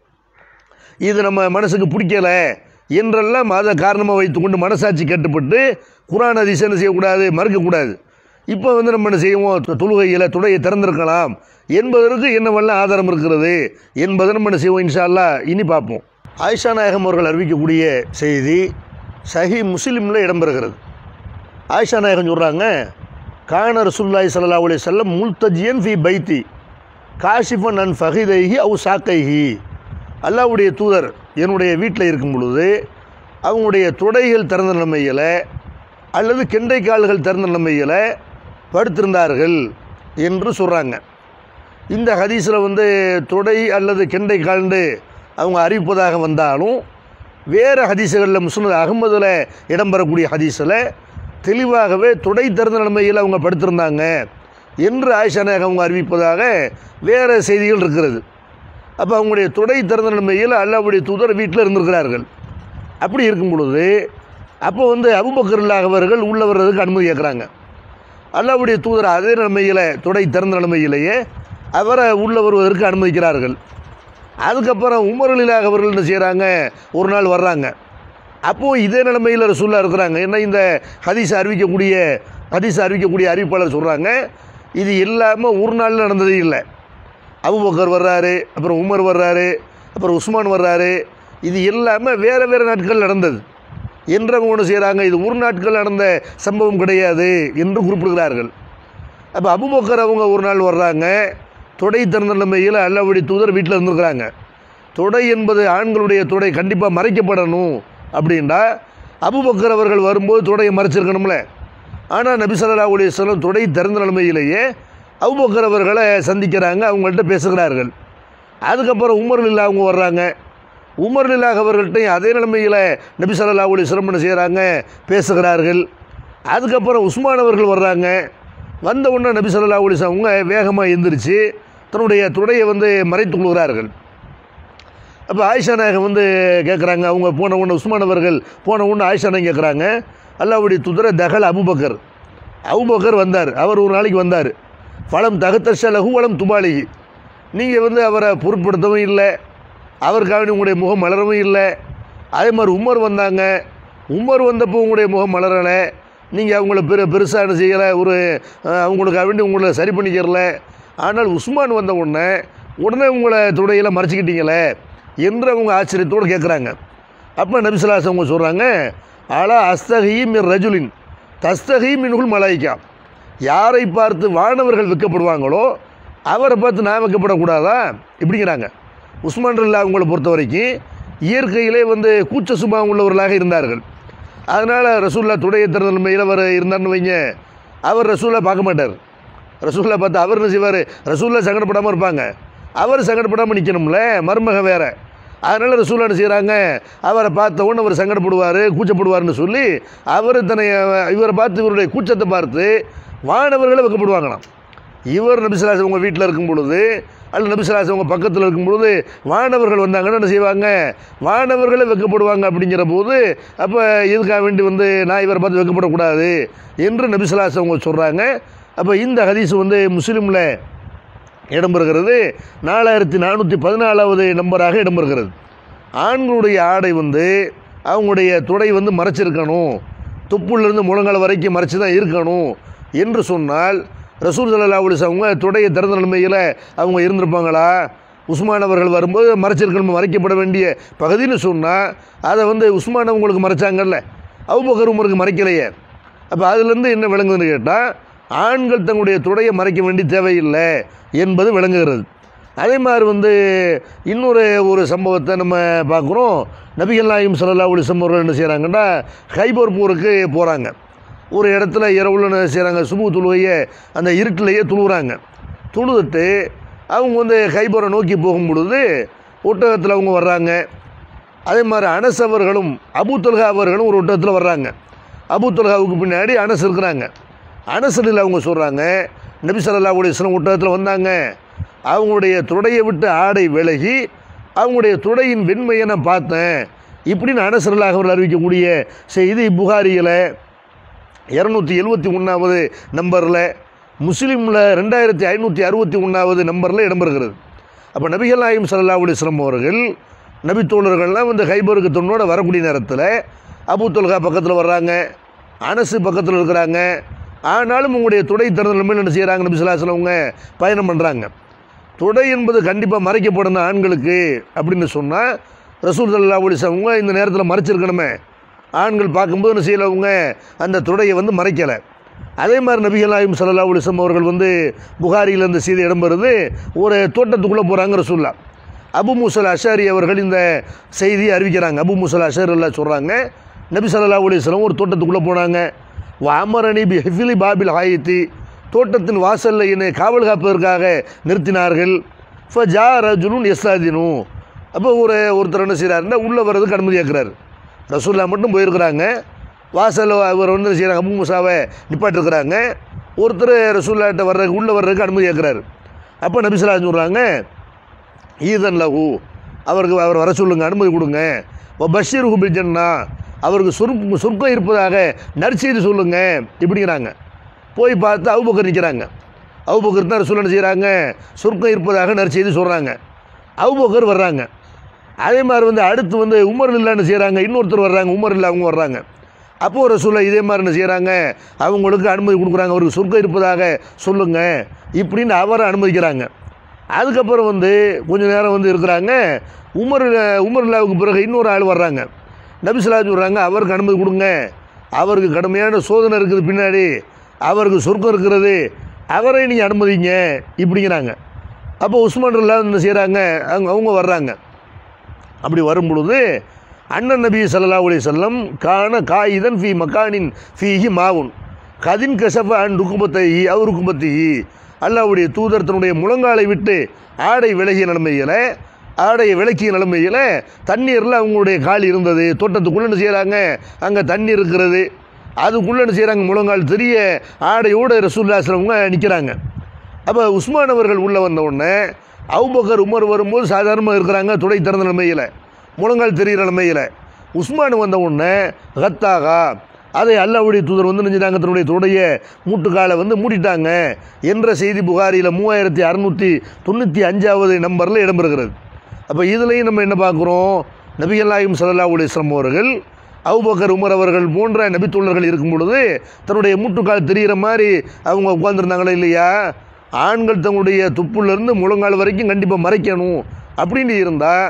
இது நம்ம மனசுக்கு பிடிக்கல என்றெல்லாம் அதை காரணமாக வைத்துக்கொண்டு மனசாட்சி கட்டுப்பட்டு குரான் அதிசயம் என்ன செய்யக்கூடாது மறுக்கக்கூடாது இப்போ வந்து நம்ம என்ன செய்வோம் தொ- தொழுகையில் துடையை திறந்திருக்கலாம் என்பதற்கு என்னவெல்லாம் ஆதாரம் இருக்கிறது என்பதை நம்ம என்ன செய்வோம் இன்ஷா அல்லாஹ் இனி பார்ப்போம் ஆயிஷா நாயகம் அவர்கள் அறிவிக்கக்கூடிய செய்தி சஹி முஸ்லிமில் இடம்பெறுகிறது ஆயிஷா நாயகம் சொல்கிறாங்க கான ரசூல்லாய் ஸல்லல்லாஹு அலைஹி வஸல்லம் முல்தஜியன் ஃபி பைத்தி காஷிஃபன் அன் ஃபஹிதைஹி அவு சாக்கைஹி அல்லாஹ்வுடைய தூதர் என்னுடைய வீட்டில் இருக்கும் பொழுது அவங்களுடைய துடைகள் திறந்த நிலைமையில் அல்லது கெண்டை கால்கள் திறந்த நிலைமையில் படுத்திருந்தார்கள் என்று சொல்கிறாங்க இந்த ஹதீஸில் வந்து தொடை அல்லது கெண்டை கால்ண்டு அவங்க அறிவிப்பதாக வந்தாலும் வேறு ஹதீஸுகளில் முஸ்லிம் அகமதில் இடம்பெறக்கூடிய ஹதீஸில் தெளிவாகவே தொடை திறந்த நிலைமையில் அவங்க படுத்திருந்தாங்க என்று ஆயிஷா நாயகம் அவங்க அறிவிப்பதாக வேறு செய்திகள் இருக்கிறது அப்போ அவங்களுடைய தொடை திறந்த நிலைமையில் அல்லாவுடைய தூதர் வீட்டில் இருந்திருக்கிறார்கள் அப்படி இருக்கும் பொழுது அப்போ வந்து அபுபக்கர் அவர்கள் உள்ள வர்றதுக்கு அனுமதி கேட்குறாங்க அல்லாவுடைய தூதர் அதே நிலைமையில் தொடை திறந்த நிலைமையிலேயே அவரை உள்ள வருவதற்கு அனுமதிக்கிறார்கள் அதுக்கப்புறம் உமரலிலாக அவர்கள் என்ன செய்கிறாங்க ஒரு நாள் வர்றாங்க அப்போது இதே நிலைமையில் ரசூல்லா இருக்கிறாங்க என்ன இந்த ஹதீஸ் அறிவிக்கக்கூடிய ஹதீஸ் அறிவிக்கக்கூடிய அறிவிப்பாளர் சொல்கிறாங்க இது இல்லாமல் ஒரு நாள் நடந்ததே இல்லை அபுபக்கர் வர்றாரு அப்புறம் உமர் வர்றாரு அப்புறம் உஸ்மான் வர்றாரு இது எல்லாமே வேறு வேறு நாட்கள் நடந்தது என்றவங்க ஒன்று செய்கிறாங்க இது ஒரு நாட்கள் நடந்த சம்பவம் கிடையாது என்று குறிப்பிடுகிறார்கள் அப்போ அபுபக்கர் அவங்க ஒரு நாள் வர்றாங்க தொடை திறந்த நிலைமையில் அல்லாவுடைய தூதர் வீட்டில் இருந்திருக்கிறாங்க தொடை என்பது ஆண்களுடைய தொடை கண்டிப்பாக மறைக்கப்படணும் அப்படின்டா அபுபக்கர் அவர்கள் வரும்போது தொடையை மறைச்சிருக்கணும்ல ஆனால் நபி ஸல்லல்லாஹு அலைஹி வஸல்லம் தொடை திறந்த நிலைமையிலேயே அபுபக்கர் அவர்களை சந்திக்கிறாங்க அவங்கள்ட்ட பேசுகிறார்கள் அதுக்கப்புறம் உமர் இல்லா அவங்க வர்றாங்க உமர் இல்லாஹ் அவர்கள்ட்டையும் அதே நிலைமையில் நபி ஸல்லல்லாஹு அலைஹி வஸல்லம் என்ன செய்கிறாங்க பேசுகிறார்கள் அதுக்கப்புறம் உஸ்மான் அவர்கள் வர்றாங்க வந்த உடனே நபி ஸல்லல்லாஹு அலைஹி வஸல்லம் அவங்க வேகமாக எந்திரிச்சு தன்னுடைய துடையை வந்து மறைத்து கொள்கிறார்கள் அப்போ ஆயிஷா நாயகம் வந்து கேட்குறாங்க அவங்க போன உடனே உஸ்மான் அவர்கள் போன உடனே ஆயிஷா நாயகம் கேட்குறாங்க அல்லாவுடைய துதர தகல் அபுபக்கர் அபுபக்கர் வந்தார் அவர் ஒரு நாளைக்கு வந்தார் பழம் தகத்தஷ லகு வளம் துபாலிகி நீங்கள் வந்து அவரை பொருட்படுத்தவும் இல்லை அவருக்காக உங்களுடைய முகம் மலரவும் இல்லை அதே மாதிரி உமர் வந்தாங்க உமர் வந்தப்போ உங்களுடைய முகம் மலரலை நீங்கள் அவங்கள பெரு பெருசாக என்ன செய்யலை ஒரு அஹ், அவங்களுக்காக வேண்டி உங்களை சரி பண்ணிக்கிறல ஆனால் உஸ்மான் வந்த உடனே உடனே உங்களை துடையில் மறைச்சிக்கிட்டீங்களே என்று அவங்க ஆச்சரியத்தோடு கேட்குறாங்க அப்போ நபிசுலாஸ் அவங்க சொல்கிறாங்க அலா அஸ்தகி மிர் ரஜுலின் தஸ்தகி மின்குல் மலாய்க்கா யாரை பார்த்து வானவர்கள் விற்கப்படுவாங்களோ அவரை பார்த்து நான் வைக்கப்படக்கூடாதா இப்படிங்கிறாங்க உஸ்மான் ரல்லா அவங்களை பொறுத்த வரைக்கும் இயற்கையிலே வந்து கூச்ச சுபாவம் உள்ளவர்களாக இருந்தார்கள் அதனால் ரசூல்லா துடைய திறந்த நிலைமையில் அவர் இருந்தார்னு வைங்க அவர் ரசூல்லா பார்க்க மாட்டார் ரசூல்லா பார்த்து அவர் என்ன செய்வார் ரசூல்லா சங்கடப்படாமல் இருப்பாங்க அவர் சங்கடப்படாமல் நிற்கணும்ல மருமக வேற அதனால் ரசூல் என்ன செய்கிறாங்க அவரை பார்த்த உடனே அவர் சங்கடப்படுவார் கூச்சப்படுவார்னு சொல்லி அவர் தன்னை இவரை பார்த்து இவருடைய கூச்சத்தை பார்த்து வானவர்களை வைக்கப்படுவாங்களாம் இவர் நபிசுலாசம் உங்கள் வீட்டில் இருக்கும் பொழுது அல்லது நபிசுலாசம் உங்கள் பக்கத்தில் இருக்கும் பொழுது வானவர்கள் வந்தாங்கன்னா என்ன செய்வாங்க வானவர்களே வைக்கப்படுவாங்க அப்படிங்கிற போது அப்போ இதுக்காக வேண்டி வந்து நான் இவரை பார்த்து வைக்கப்படக்கூடாது என்று நபிசுலாசம் அவங்க சொல்கிறாங்க அப்போ இந்த ஹதீஸ் வந்து முஸ்லீமில் இடம்பெறுகிறது நாலாயிரத்தி நானூற்றி பதினாலாவது நம்பராக இடம்பெறுகிறது ஆண்களுடைய ஆடை வந்து அவங்களுடைய துடை வந்து மறைச்சிருக்கணும் துப்புலேருந்து முழங்கால் வரைக்கும் மறைச்சி தான் இருக்கணும் என்று சொன்னால் ரசூல் சல்லா அலிஸ் அவங்க துடையை திறந்த நிலைமையில் அவங்க இருந்திருப்பாங்களா உஸ்மான் அவர்கள் வரும்போது மறைச்சிருக்கணும் மறைக்கப்பட வேண்டிய பகுதின்னு சொன்னால் அதை வந்து உஸ்மான் அவங்களுக்கு மறைச்சாங்கல்ல அவுபக்கர் உமருக்கு மறைக்கலையே அப்போ அதுலேருந்து என்ன விளங்குதுன்னு கேட்டால் ஆண்கள் தங்களுடைய துடையை மறைக்க வேண்டிய தேவையில்லை என்பது விளங்குகிறது அதே மாதிரி வந்து இன்னொரு ஒரு சம்பவத்தை நம்ம பார்க்குறோம் நபிகள் நாயும் சல்லா அலிசம் அவர்கள் என்ன செய்கிறாங்கன்னா ஹைபர் போருக்கு போகிறாங்க ஒரு இடத்துல இரவுல என்ன செய்கிறாங்க சுபு துளுவையை அந்த இருட்டிலேயே துளுவுறாங்க துளுதுட்டு அவங்க வந்து ஹைபரை நோக்கி போகும் பொழுது ஒட்டகத்தில் அவங்க வர்றாங்க அதே மாதிரி அனஸ் அவர்களும் அபு தொல்கா அவர்களும் ஒரு ஒட்டகத்தில் வர்றாங்க அபு தொல்காவுக்கு பின்னாடி அனஸ் இருக்கிறாங்க அனசலில் அவங்க சொல்கிறாங்க நபி ஸல்லல்லாஹு அலைஹி வஸல்லம் ஒட்டகத்தில் வந்தாங்க அவங்களுடைய துடையை விட்டு ஆடை விலகி அவங்களுடைய துடையின் வெண்மையை நான் பார்த்தேன் இப்படின்னு அனசரலாக அவர்கள் அறிவிக்கக்கூடிய செய்தி புகாரியில் இரநூத்தி எழுபத்தி ஒன்றாவது நம்பரில் முஸ்லீமில் ரெண்டாயிரத்தி ஐநூற்றி அறுபத்தி ஒன்றாவது நம்பரில் இடம்பெறுகிறது அப்போ நபிகள் நாயம் சல்லா அலிஸ்லம் அவர்கள் நபி தோழர்கள்லாம் வந்து ஹைபருக்கு தொண்ணோட வரக்கூடிய நேரத்தில் அபு தொல்கா பக்கத்தில் வர்றாங்க அனசு பக்கத்தில் இருக்கிறாங்க ஆனாலும் உங்களுடைய துடை திறந்த நிலைமையில் என்ன செய்கிறாங்க நபி சொல்லாஸ்லம் அவங்க பயணம் பண்ணுறாங்க துடை என்பது கண்டிப்பாக மறைக்கப்படணும் ஆண்களுக்கு அப்படின்னு சொன்னால் ரசூல் சல்லா அலிஸ்லாம் அவங்க இந்த நேரத்தில் மறைச்சிருக்கணுமே ஆண்கள் பார்க்கும்போது என்ன செய்யல அவங்க அந்த துடையை வந்து மறைக்கலை அதே மாதிரி நபிகள் நாயும் சல்லா அலிஸ்லாம் அவர்கள் வந்து புகாரியில் இந்த செய்தி இடம்பெறுது ஒரு தோட்டத்துக்குள்ளே போகிறாங்க ரசூல்லா அபு முசல் அஷாரி அவர்கள் இந்த செய்தியை அறிவிக்கிறாங்க அபு முசல் அஷர் எல்லாம் சொல்கிறாங்க நபி சல்லா அலிஸ்லாம் ஒரு தோட்டத்துக்குள்ளே போனாங்க அமரணி பி ஹிஃபிலி பாபில் ஆயத்தி தோட்டத்தின் வாசலில் என்னை காவல் காப்பதற்காக நிறுத்தினார்கள் ஃப ஜா ரஜுலுன் எஸ்லாதினு அப்போ ஒரு ஒருத்தர் என்ன செய்கிறாருன்னா உள்ளே வர்றதுக்கு அனுமதி கேட்குறாரு ரசூல்லா மட்டும் போயிருக்கிறாங்க வாசலில் அவர் வந்து என்ன செய்கிறாங்க அபு முசாவை நிப்பாட்டிருக்கிறாங்க ஒருத்தர் ரசூல்லாட்ட வர்றதுக்கு உள்ளே வர்றதுக்கு அனுமதி கேட்குறாரு அப்போ நபிசலா சொல்கிறாங்க ஈதன் லஹு அவருக்கு அவர் வர சொல்லுங்க அனுமதி கொடுங்க ஓ பஷீர் ஹுபில் ஜன்னா அவருக்கு சொர்க் சொர்க்கம் இருப்பதாக நற்செய்தி சொல்லுங்க இப்படிங்கிறாங்க போய் பார்த்து அவுபக்கர் நிற்கிறாங்க அவுபக்கர் தான் சொல்ல செய்கிறாங்க சொர்க்கம் இருப்பதாக நற்செய்தி சொல்கிறாங்க அவுபக்கர் வர்றாங்க அதே மாதிரி வந்து அடுத்து வந்து உமர் இல்லான்னு செய்கிறாங்க இன்னொருத்தர் வர்றாங்க உமர் இல்லை அவங்க வர்றாங்க அப்போது ஒரு சொல்ல இதே மாதிரி என்ன செய்கிறாங்க அவங்களுக்கு அனுமதி கொடுக்குறாங்க அவருக்கு சொர்க்கம் இருப்பதாக சொல்லுங்க இப்படின்னு அவரை அனுமதிக்கிறாங்க அதுக்கப்புறம் வந்து கொஞ்ச நேரம் வந்து இருக்கிறாங்க உமர் உமர் இல்லாவுக்கு பிறகு இன்னொரு ஆள் வர்றாங்க நபிசுல்லா சொல்கிறாங்க அவருக்கு அனுமதி கொடுங்க அவருக்கு கடுமையான சோதனை இருக்குது பின்னாடி அவருக்கு சொர்க்கம் இருக்கிறது அவரை நீங்கள் அனுமதிங்க இப்படிங்கிறாங்க அப்போ உஸ்மான் இல்லா என்ன செய்கிறாங்க அவங்க அவங்க வர்றாங்க அப்படி வரும் பொழுது அண்ணன் நபி ஸல்லல்லாஹு அலைஹி வஸல்லம் கான காயிதன் ஃபி மக்கானின் ஃபீஹி மாவுன் கதின் கசஃப அன் ருக்குபத்தை அவர் ருக்குபத்தி அல்லாவுடைய தூதர் தன்னுடைய முழங்காலை விட்டு ஆடை விலகிய நிலைமையில் ஆடையை விலக்கிய நிலைமையில் தண்ணீரில் அவங்களுடைய கால் இருந்தது தோட்டத்துக்குள்ளே என்ன செய்கிறாங்க அங்கே தண்ணீர் இருக்கிறது அதுக்குள்ளே என்ன செய்கிறாங்க முழங்கால் தெரிய ஆடையோடு ரசூல்லாஸ்லவங்க நிற்கிறாங்க அப்போ உஸ்மான் அவர்கள் உள்ளே வந்த உடனே அவுபக்கர் உமர் வரும்போது சாதாரணமாக இருக்கிறாங்க துடை திறந்த நிலைமையில் முழங்கால் தெரிகிற நிலைமையில் உஸ்மான் வந்த உடனே கத்தாகா அதை அல்லாவுடைய தூதர் வந்து நெஞ்சிட்டாங்க தன்னுடைய துடைய மூட்டுக்காலை வந்து மூடிட்டாங்க என்ற செய்தி புகாரியில் மூவாயிரத்தி அறநூற்றி தொண்ணூற்றி அஞ்சாவது நம்பரில் இடம்பெறுகிறது அப்போ இதுலேயும் நம்ம என்ன பார்க்குறோம் நபிகள் நாயும் சல்லா அலிஸ்லாம் அவர்கள் அவுபக்கர் உமர் அவர்கள் போன்ற நபித்தோழர்கள் இருக்கும் பொழுது தன்னுடைய மூட்டுக்கால் தெரிகிற மாதிரி அவங்க உட்காந்துருந்தாங்களா இல்லையா ஆண்கள் தங்களுடைய துப்புலேருந்து முழங்கால் வரைக்கும் கண்டிப்பாக மறைக்கணும் அப்படின்னு இருந்தால்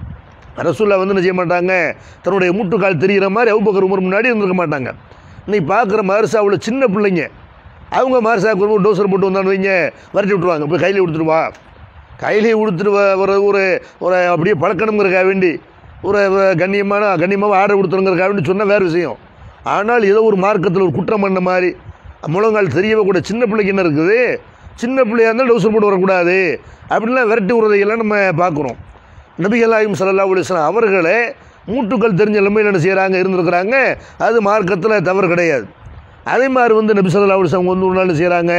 ரசூல்லா வந்து என்ன செய்ய மாட்டாங்க தன்னுடைய மூட்டுக்கால் தெரிகிற மாதிரி அவுபக்கர் உமர் முன்னாடி இருந்திருக்க மாட்டாங்க இன்னைக்கு பார்க்குற மதரசாவில் சின்ன பிள்ளைங்க அவங்க மதரசாவுக்கு ஒரு டோசர் போட்டு வந்தான்னு வைங்க விரட்டி விட்ருவாங்க போய் கையில் கொடுத்துட்டு வா கையிலே கொடுத்துட்டு வ- ஒரு ஒரு ஒரு அப்படியே பழக்கணுங்கிறக்காக வேண்டி ஒரு ஒரு கண்ணியமான கண்ணியமாக ஆர்டர் கொடுத்துருங்கிறக்காக வேண்டி சொன்னால் வேறு விஷயம் ஆனால் ஏதோ ஒரு மார்க்கத்தில் ஒரு குற்றம் பண்ண மாதிரி முழங்கால் தெரியவே கூட சின்ன பிள்ளைக்கு என்ன இருக்குது சின்ன பிள்ளையா இருந்தால் டவுசர் போட்டு வரக்கூடாது அப்படின்லாம் விரட்டி விடுறதையெல்லாம் நம்ம பார்க்குறோம் நபிகள் நாயகம் ஸல்லல்லாஹு அலைஹி வஸல்லம் அவர்களே மூட்டுக்கள் தெரிஞ்ச நிலைமையில் என்ன செய்கிறாங்க இருந்திருக்கிறாங்க அது மார்க்கத்தில் தவறு கிடையாது அதே மாதிரி வந்து நபி ஸல்லல்லாஹு அலைஹி வஸல்லம் வந்து ஒரு நாள் செய்கிறாங்க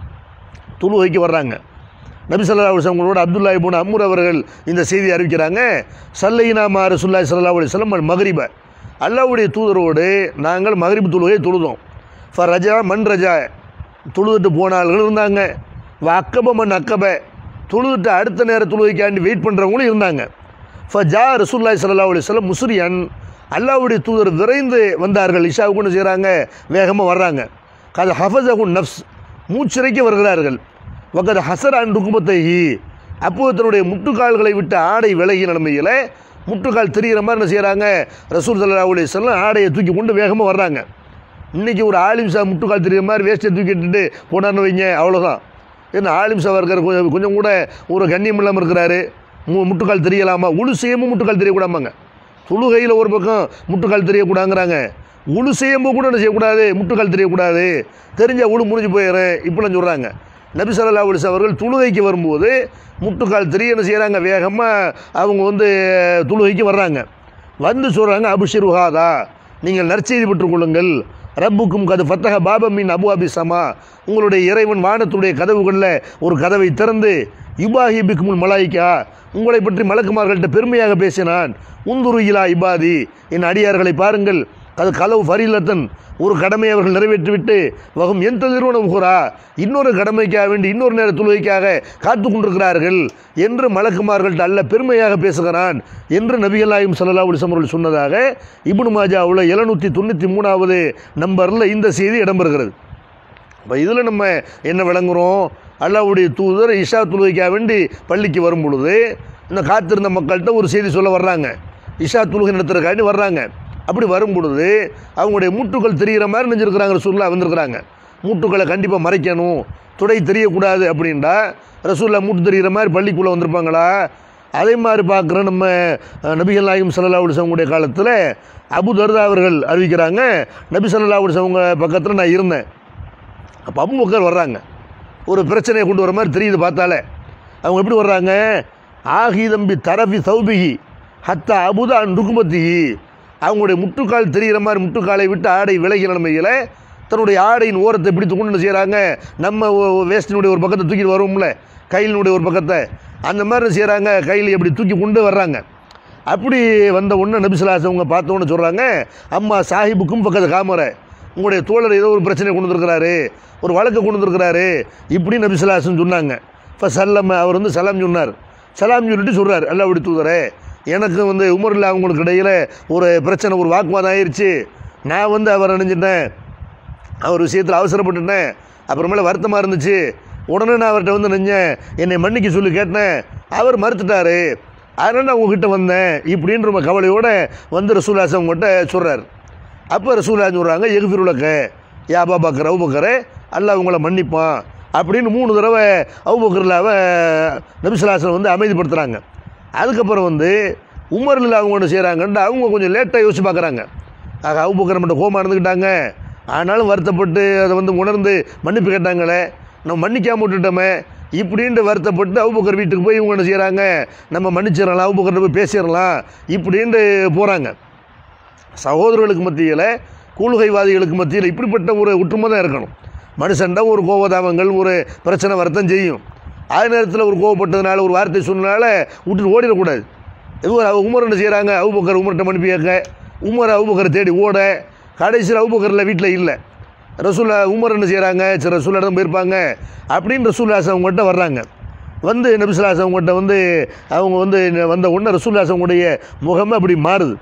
தொழுகைக்கு வர்றாங்க நபி ஸல்லல்லாஹு அலைஹி வஸல்லம் அவங்களோட அப்துல்லா இப்னு அம்முர் அவர்கள் இந்த செய்தி அறிவிக்கிறாங்க சல்லைனா மா ரசூலுல்லாஹி ஸல்லல்லாஹு அலைஹி வஸல்லம் அல் மக்ரிப அல்லாஹ்வுடைய தூதரோடு நாங்கள் மக்ரிப் தொழுகையை தொழுதோம் ஃப ரஜா மன் ரஜா தொழுதுட்டு போன ஆள்கள் இருந்தாங்க வ அக்கப மன் அக்கப தொழுதுட்டு அடுத்த நேர தொழுகைக்காண்டி வெயிட் பண்ணுறவங்களும் இருந்தாங்க ஃப ஜா ரசூல்லாய் சல்லா அலி சொல்லம் முஸ்ரியன் அல்லாஹ்வுடைய தூதர் விரைந்து வந்தார்கள் இஷாவுக்கு என்ன செய்கிறாங்க வேகமாக வர்றாங்க அது ஹஃபஸகுன் நஃப்ஸ் மூச்சிறைக்க வருகிறார்கள் வக்கது ஹசர் அன் ருக்குமத்தைஹி அப்போது தன்னுடைய முட்டுக்கால்களை விட்டு ஆடை விலகிய நிலைமையில் முட்டுக்கால் தெரிகிற மாதிரி என்ன செய்கிறாங்க ரசூல் சல்லா அலி சொல்லம் ஆடையை தூக்கி கொண்டு வேகமாக வர்றாங்க இன்றைக்கி ஒரு ஆலிம்சா முட்டுக்கால் தெரியுற மாதிரி வேஸ்ட்டை தூக்கிட்டு போனார்னு வைங்க அவ்வளோதான் ஏன்னா ஆலிம்சாவாக இருக்கிற கொஞ்சம் கொஞ்சம் கூட ஒரு கண்ணியம் இல்லாமல் இருக்கிறாரு மு முட்டுக்கால் தெரியலாமா உழு செய்யமும் முட்டுக்கால் தெரியக்கூடாமாங்க தொழுகையில் ஒரு பக்கம் முட்டுக்கால் தெரியக்கூடாங்கிறாங்க உழு செய்யும்போது கூட என்ன செய்யக்கூடாது முட்டுக்கால் தெரியக்கூடாது தெரிஞ்ச உழு முடிஞ்சு போயிடுறேன் இப்படிலாம் சொல்கிறாங்க நபி ஸல்லல்லாஹு அலைஹி வஸல்லம் அவர்கள் தொழுகைக்கு வரும்போது முட்டுக்கால் தெரிய என்ன செய்கிறாங்க வேகமாக அவங்க வந்து தொழுகைக்கு வர்றாங்க வந்து சொல்கிறாங்க அபிஷிர் உஹாதா நீங்கள் நற்செய்தி பெற்றுக்கொள்ளுங்கள் ரப்புக்கும் கது ஃபத்தக பாபமின் அபு அபி சமா உங்களுடைய இறைவன் வானத்துடைய கதவுகளில் ஒரு கதவை திறந்து இபாஹி பிக்குமுல் மலாய்க்கா உங்களை பற்றி மலக்குமார்கள்ட்ட பெருமையாக பேசினான் உந்துரு இலா இபாதி என் அடியார்களை பாருங்கள் அது கதவு ஃபரீலத்தன் ஒரு கடமையை அவர்கள் நிறைவேற்றிவிட்டு வகும் எந்த நிறுவனம் உகுரா இன்னொரு கடமைக்காக வேண்டி இன்னொரு நேர தொழுகைக்காக காத்து கொண்டிருக்கிறார்கள் என்று மலக்குமார்கள்ட்ட அல்ல பெருமையாக பேசுகிறான் என்று நபிகள் நாயும் சல்லா அலிஸ்லாம் அவர்கள் சொன்னதாக இப்னு மாஜாவில் எழுநூற்றி தொண்ணூற்றி மூணாவது நம்பரில் இந்த செய்தி இடம்பெறுகிறது இப்போ இதில் நம்ம என்ன விளங்குறோம் அல்லாவுடைய தூதர் இஷா தொழுகைக்காக வேண்டி பள்ளிக்கு வரும் பொழுது இந்த காத்திருந்த மக்கள்கிட்ட ஒரு செய்தி சொல்ல வர்றாங்க இஷா தொழுகை நடத்துறதுக்காண்டி வர்றாங்க அப்படி வரும் பொழுது அவங்களுடைய மூட்டுக்கள் தெரிகிற மாதிரி நெஞ்சிருக்கிறாங்க ரசூல்லா வந்திருக்கிறாங்க மூட்டுக்களை கண்டிப்பாக மறைக்கணும் துடை தெரியக்கூடாது அப்படின்டா ரசூல்லா மூட்டு தெரிகிற மாதிரி பள்ளிக்குள்ளே வந்திருப்பாங்களா அதே மாதிரி பார்க்குற நம்ம அஹ், நபிகள் நாயகம் சல்லா அலிசவங்களுடைய காலத்தில் அபு தர்தா அவர்கள் அறிவிக்கிறாங்க நபி சல்லா அலிசவங்க பக்கத்தில் நான் இருந்தேன் அப்போ அபுபக்கர் வர்றாங்க ஒரு பிரச்சனையை கொண்டு வர மாதிரி தெரியுது பார்த்தாலே அவங்க எப்படி வர்றாங்க ஆகி தம்பி தரபி சௌபிகி ஹத்தா அபுதா ருக்குமத்திகி அவங்களுடைய முட்டுக்கால் தெரிகிற மாதிரி முட்டுக்காலை விட்டு ஆடை விலகிய நிலைமையில் தன்னுடைய ஆடையின் ஓரத்தை பிடித்து கொண்டு என்ன செய்கிறாங்க நம்ம ஒ- வேஷ்டினுடைய ஒரு பக்கத்தை தூக்கிட்டு வருவோம்ல கையினுடைய ஒரு பக்கத்தை அந்த மாதிரி செய்கிறாங்க கையில் எப்படி தூக்கி கொண்டு வர்றாங்க அப்படி வந்த உடனே நபிசுலாஸ் அவங்க பார்த்தோன்னு சொல்கிறாங்க அம்மா சாஹிபுக்கும் பக்கத்து காமரை உங்களுடைய தோழர் ஏதோ ஒரு பிரச்சனை கொண்டு வந்திருக்கிறாரு ஒரு வழக்கை கொண்டு வந்திருக்கிறாரு இப்படி நபிசுலாசன் சொன்னாங்க இப்போ சல்லம் அவர் வந்து சலாம் சொன்னார் சலாம் சொல்லிட்டு சொல்கிறார் அல்லா அப்படி தூதரே எனக்கு வந்து உமரில் அவங்களுக்கு இடையில் ஒரு பிரச்சனை ஒரு வாக்குவாதம் ஆயிடுச்சு நான் வந்து அவர் நினைஞ்சிட்டேன் அவர் விஷயத்தில் அவசரப்பட்டுட்டேன் அப்புறமேல வருத்தமாக இருந்துச்சு உடனே நான் அவர்கிட்ட வந்து நெஞ்சேன் என்னை மன்னிக்க சொல்லி கேட்டேன் அவர் மறுத்துட்டாரு அதனால் நான் உங்ககிட்ட வந்தேன் இப்படின்ற ஒரு கவலையோடு வந்து ரசூலாஸ் அவங்ககிட்ட சொல்கிறார் அப்போ ரசூலாஸ் சொல்கிறாங்க எகுஃபிருலக்க யா பாபாக்கர் அவுபக்கரே அல்லாஹ் உங்களை மன்னிப்பான் அப்படின்னு மூணு தடவை அவுபக்கரில் நபிசுலாசன் வந்து அமைதிப்படுத்துகிறாங்க அதுக்கப்புறம் வந்து உமரில் அவங்க ஒன்று செய்கிறாங்கன்ட்டு அவங்க கொஞ்சம் லேட்டாக யோசிச்சு பார்க்குறாங்க ஆக அவுபக்கர் மட்டும் கோமா இருந்துக்கிட்டாங்க ஆனாலும் வருத்தப்பட்டு அதை வந்து உணர்ந்து மன்னிப்பு கேட்டாங்களே நம்ம மன்னிக்காம விட்டுட்டோமே இப்படின்ட்டு வருத்தப்பட்டு அவுபக்கர் வீட்டுக்கு போய் இவங்க என்ன செய்கிறாங்க நம்ம மன்னிச்சிடலாம் அவுபக்கர்கிட்ட போய் பேசிடலாம் இப்படின்ட்டு போகிறாங்க சகோதரர்களுக்கு மத்தியில் கூலுகைவாதிகளுக்கு மத்தியில் இப்படிப்பட்ட ஒரு ஒற்றுமை தான் இருக்கணும் மனுஷன்டா ஒரு கோபதாபங்கள் ஒரு பிரச்சனை வரத்தான் செய்யும் அதே நேரத்தில் ஒரு கோவப்பட்டதுனால ஒரு வார்த்தை சொன்னனால விட்டுட்டு ஓடிடக்கூடாது இது ஒரு உமர் என்ன செய்கிறாங்க அவுபக்கர் உமர்கிட்ட மனுப்பி கேட்க உமர் அவுபக்கரை தேடி ஓட கடைசியில் அவுபக்கரில் வீட்டில் இல்லை ரசூல்லா உமர் என்ன செய்கிறாங்க சரி ரசூல்லா தான் போயிருப்பாங்க அப்படின்னு ரசூல்லாஸ் அவங்ககிட்ட வர்றாங்க வந்து நபிசுல்லாஸ் அவங்ககிட்ட வந்து அவங்க வந்து வந்த உடனே ரசூல்லாஸ் அவங்களுடைய முகமே அப்படி மாறுது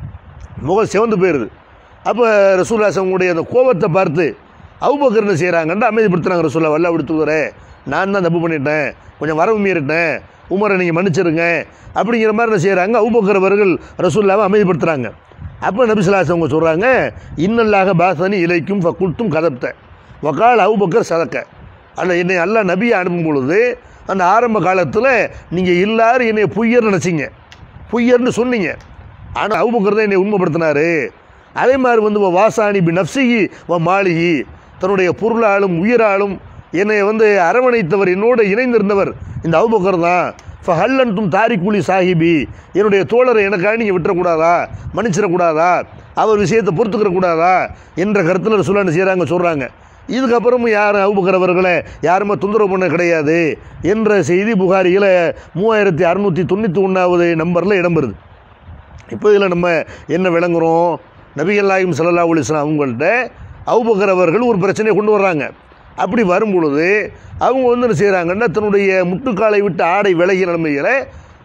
முகம் சிவந்து போயிடுது அப்போ ரசூல்லாஸ் அவங்களுடைய அந்த கோபத்தை பார்த்து அவுபக்கர் என்ன செய்கிறாங்கன்னு அமைதிப்படுத்துறாங்க ரசூல்லா வல்ல அப்படி தூதரே நான் தான் தப்பு பண்ணிட்டேன் கொஞ்சம் வரவு மீறிட்டேன் உமரை நீங்கள் மன்னிச்சிருங்க அப்படிங்கிற மாதிரி என்ன செய்கிறாங்க அவுபக்கர் அவர்கள் ரசூல்லாவை அமைதிப்படுத்துகிறாங்க அப்போ நபிசுல்லாஸ் அவங்க சொல்கிறாங்க இன்னல்லாக பாசனி இலைக்கும் ஃபக்குல்த்தும் கதப்த வக்கால் அவுபக்கர் சதக்க அல்ல என்னை அல்லாஹ் நபியை அனுப்பும் பொழுது அந்த ஆரம்ப காலத்தில் நீங்கள் எல்லாரும் என்னை பொய்யர் நினச்சிங்க பொய்யர்னு சொன்னீங்க ஆனால் அவுபக்கர் தான் என்னை உண்மைப்படுத்தினாரு அதே மாதிரி வந்து வ வாசானி பி நப்சிகி வ மாளிகி தன்னுடைய பொருளாலும் உயிராலும் என்னை வந்து அரவணைத்தவர் என்னோடு இணைந்திருந்தவர் இந்த அவுபக்கர் தான் ஃபஹல்லன்தும் தாரிக்குலி சாஹிபி என்னுடைய தோழரை எனக்காக நீங்கள் விட்டுறக்கூடாதா மன்னிச்சிடக்கூடாதா அவர் விஷயத்தை பொறுத்துக்கிற கூடாதா என்ற கருத்தில் ரசூலா என்ன செய்கிறாங்க சொல்கிறாங்க இதுக்கப்புறமும் யாரும் அவுபக்கர் அவர்களை யாருமே தொந்தரவு பண்ண கிடையாது என்ற செய்தி புகாரியில் மூவாயிரத்தி அறுநூற்றி தொண்ணூற்றி ஒன்றாவது நம்பரில் இடம்பெறுது இப்போ இதில் நம்ம என்ன விளங்குறோம் நபிகள் நாயகம் ஸல்லல்லாஹு அலைஹி வஸல்லம் அவங்கள்ட்ட அவுபக்கர் அவர்கள் ஒரு பிரச்சனையை கொண்டு வர்றாங்க அப்படி வரும் பொழுது அவங்க வந்து என்ன செய்கிறாங்கன்னா தன்னுடைய முட்டுக்காலை விட்டு ஆடை விலகிய நிலைமையில்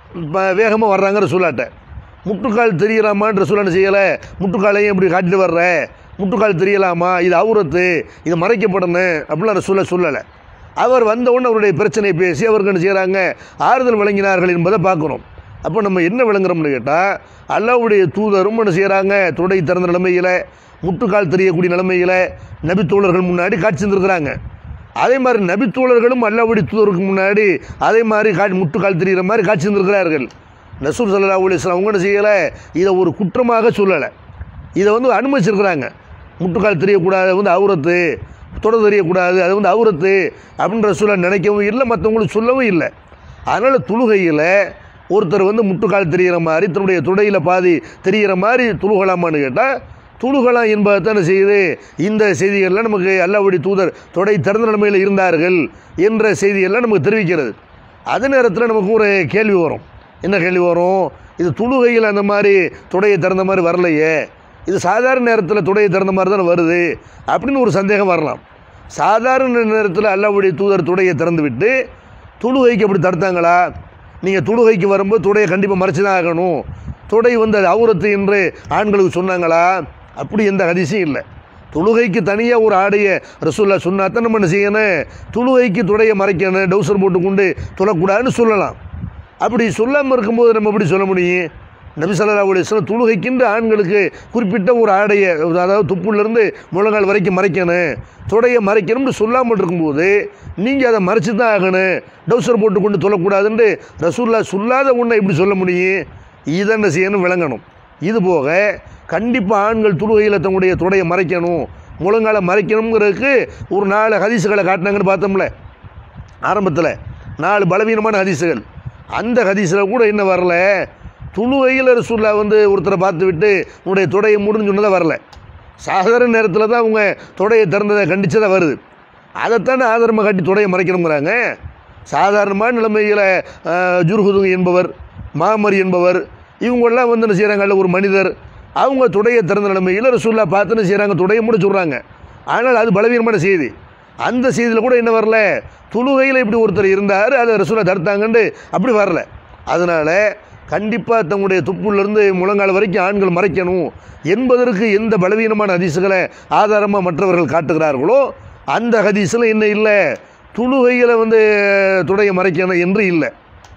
வேகமாக வர்றாங்க சொல்லாட்ட முட்டுக்கால் தெரியலாமான்ற சொல்ல என்ன செய்யலை முட்டுக்காலையும் இப்படி காட்டிட்டு வர்ற முட்டுக்கால் தெரியலாமா இது அவுரத்து இது மறைக்கப்படணும் அப்படிலாம் சொல்ல சொல்லலை அவர் வந்த உடனே அவருடைய பிரச்சனையை பேசி அவருக்கு என்ன செய்கிறாங்க ஆறுதல் வழங்கினார்கள் என்பதை பார்க்குறோம் அப்போ நம்ம என்ன விளங்குறோம்னு கேட்டால் அல்லாவுடைய தூதரும் என்ன செய்கிறாங்க தொடை திறந்த நிலைமையில் முட்டுக்கால் தெரியக்கூடிய நிலைமையில் நபித்தோழர்கள் முன்னாடி காட்சி தந்திருக்கிறாங்க அதே மாதிரி நபித்தோழர்களும் அல்லாவுடைய தூதருக்கு முன்னாடி அதே மாதிரி கா முட்டுக்கால் தெரிகிற மாதிரி காட்சி தந்திருக்கிறார்கள் நசூர் சல்லா அலிஸ்லாம் அவங்க என்ன செய்யலை இதை ஒரு குற்றமாக சொல்லலை இதை வந்து அனுமதிச்சிருக்கிறாங்க முட்டுக்கால் தெரியக்கூடாது அது வந்து அவுரத்து தொடர் தெரியக்கூடாது அது வந்து அவுரத்து அப்படின்ற சொல்ல நினைக்கவும் இல்லை மற்றவங்களுக்கு சொல்லவும் இல்லை அதனால் தொழுகையில் ஒருத்தர் வந்து முட்டுக்கால் தெரிகிற மாதிரி தன்னுடைய துடையில் பாதி தெரிகிற மாதிரி துழுகலாமான்னு கேட்டால் துழுகலாம் என்பதை என்ன செய்யுது இந்த செய்திகள்லாம் நமக்கு அல்லாவுடைய தூதர் தொடை திறந்த நிலைமையில் இருந்தார்கள் என்ற செய்தியெல்லாம் நமக்கு தெரிவிக்கிறது அதே நேரத்தில் நமக்கு ஒரு கேள்வி வரும் என்ன கேள்வி வரும் இது துழுகையில் அந்த மாதிரி துடையை திறந்த மாதிரி வரலையே இது சாதாரண நேரத்தில் துடையை திறந்த மாதிரி தானே வருது அப்படின்னு ஒரு சந்தேகம் வரலாம் சாதாரண நேரத்தில் அல்லாவுடைய தூதர் துடையை திறந்து விட்டு துழுகைக்கு அப்படி தடுத்தாங்களா நீங்கள் துழுகைக்கு வரும்போது துடையை கண்டிப்பாக மறைச்சு தான் ஆகணும் துடை வந்து அது அவுரத்து என்று ஆண்களுக்கு சொன்னாங்களா அப்படி எந்த ஹதீஸும் இல்லை தொழுகைக்கு தனியாக ஒரு ஆடையை ரசூல்லா சொன்னாத்தான் நம்ம என்ன செய்யணும் தொழுகைக்கு துடையை மறைக்கணும் டவுசர் போட்டு கொண்டு தொழக்கூடாதுன்னு சொல்லலாம் அப்படி சொல்லாமல் இருக்கும்போது நம்ம எப்படி சொல்ல முடியும் நபி ஸல்லல்லாஹு அலைஹி வஸல்லம் தொழுகைக்கின்ற ஆண்களுக்கு குறிப்பிட்ட ஒரு ஆடையை அதாவது துப்புலேருந்து முழங்கால் வரைக்கும் மறைக்கணும் தொடையை மறைக்கணும்னு சொல்லாமல் இருக்கும்போது நீங்கள் அதை மறைச்சு தான் ஆகணும் டவுசர் போட்டு கொண்டு தொழக்கூடாதுன்ட்டு ரசூல்லா சொல்லாத ஒன்றை எப்படி சொல்ல முடியும் இதை என்ன செய்யணும் விளங்கணும் இது போக கண்டிப்பாக ஆண்கள் தொழுகையில் தன்னுடைய தொடையை மறைக்கணும் முழங்கால மறைக்கணுங்கிறதுக்கு ஒரு நாலு ஹதீஸுகளை காட்டினாங்கன்னு பார்த்தோம்ல ஆரம்பத்தில் நாலு பலவீனமான ஹதீஸுகள் அந்த ஹதீஸில் கூட என்ன வரல துளுவையில் ரசூல்லா வந்து ஒருத்தரை பார்த்து விட்டு உன்னுடைய தொடையை மூடுன்னு சொன்னதாக வரல சாதாரண நேரத்தில் தான் அவங்க தொடையை திறந்ததை கண்டிச்சதாக வருது அதைத்தானே ஆதாரமாக காட்டி தொடையை மறைக்கணுங்கிறாங்க சாதாரணமான நிலைமையில் ஜுர்ஹுது என்பவர் மாமரி என்பவர் இவங்கெல்லாம் வந்து என்ன செய்கிறாங்க ஒரு மனிதர் அவங்க துடையை திறந்த நிலைமையில் ரசூல்லா பார்த்து என்ன செய்கிறாங்க துடையை மூட சொல்கிறாங்க ஆனால் அது பலவீனமான செய்தி அந்த செய்தியில் கூட என்ன வரல துளுகையில் இப்படி ஒருத்தர் இருந்தார் அதை ரசூலா தடுத்தாங்கன்னு அப்படி வரல அதனால் கண்டிப்பாக தங்களுடைய துப்புலேருந்து முழங்கால் வரைக்கும் ஆண்கள் மறைக்கணும் என்பதற்கு எந்த பலவீனமான ஹதீஸுகளை ஆதாரமாக மற்றவர்கள் காட்டுகிறார்களோ அந்த ஹதீஸில் என்ன இல்லை துளுகையில் வந்து துடையை மறைக்கணும் என்று இல்லை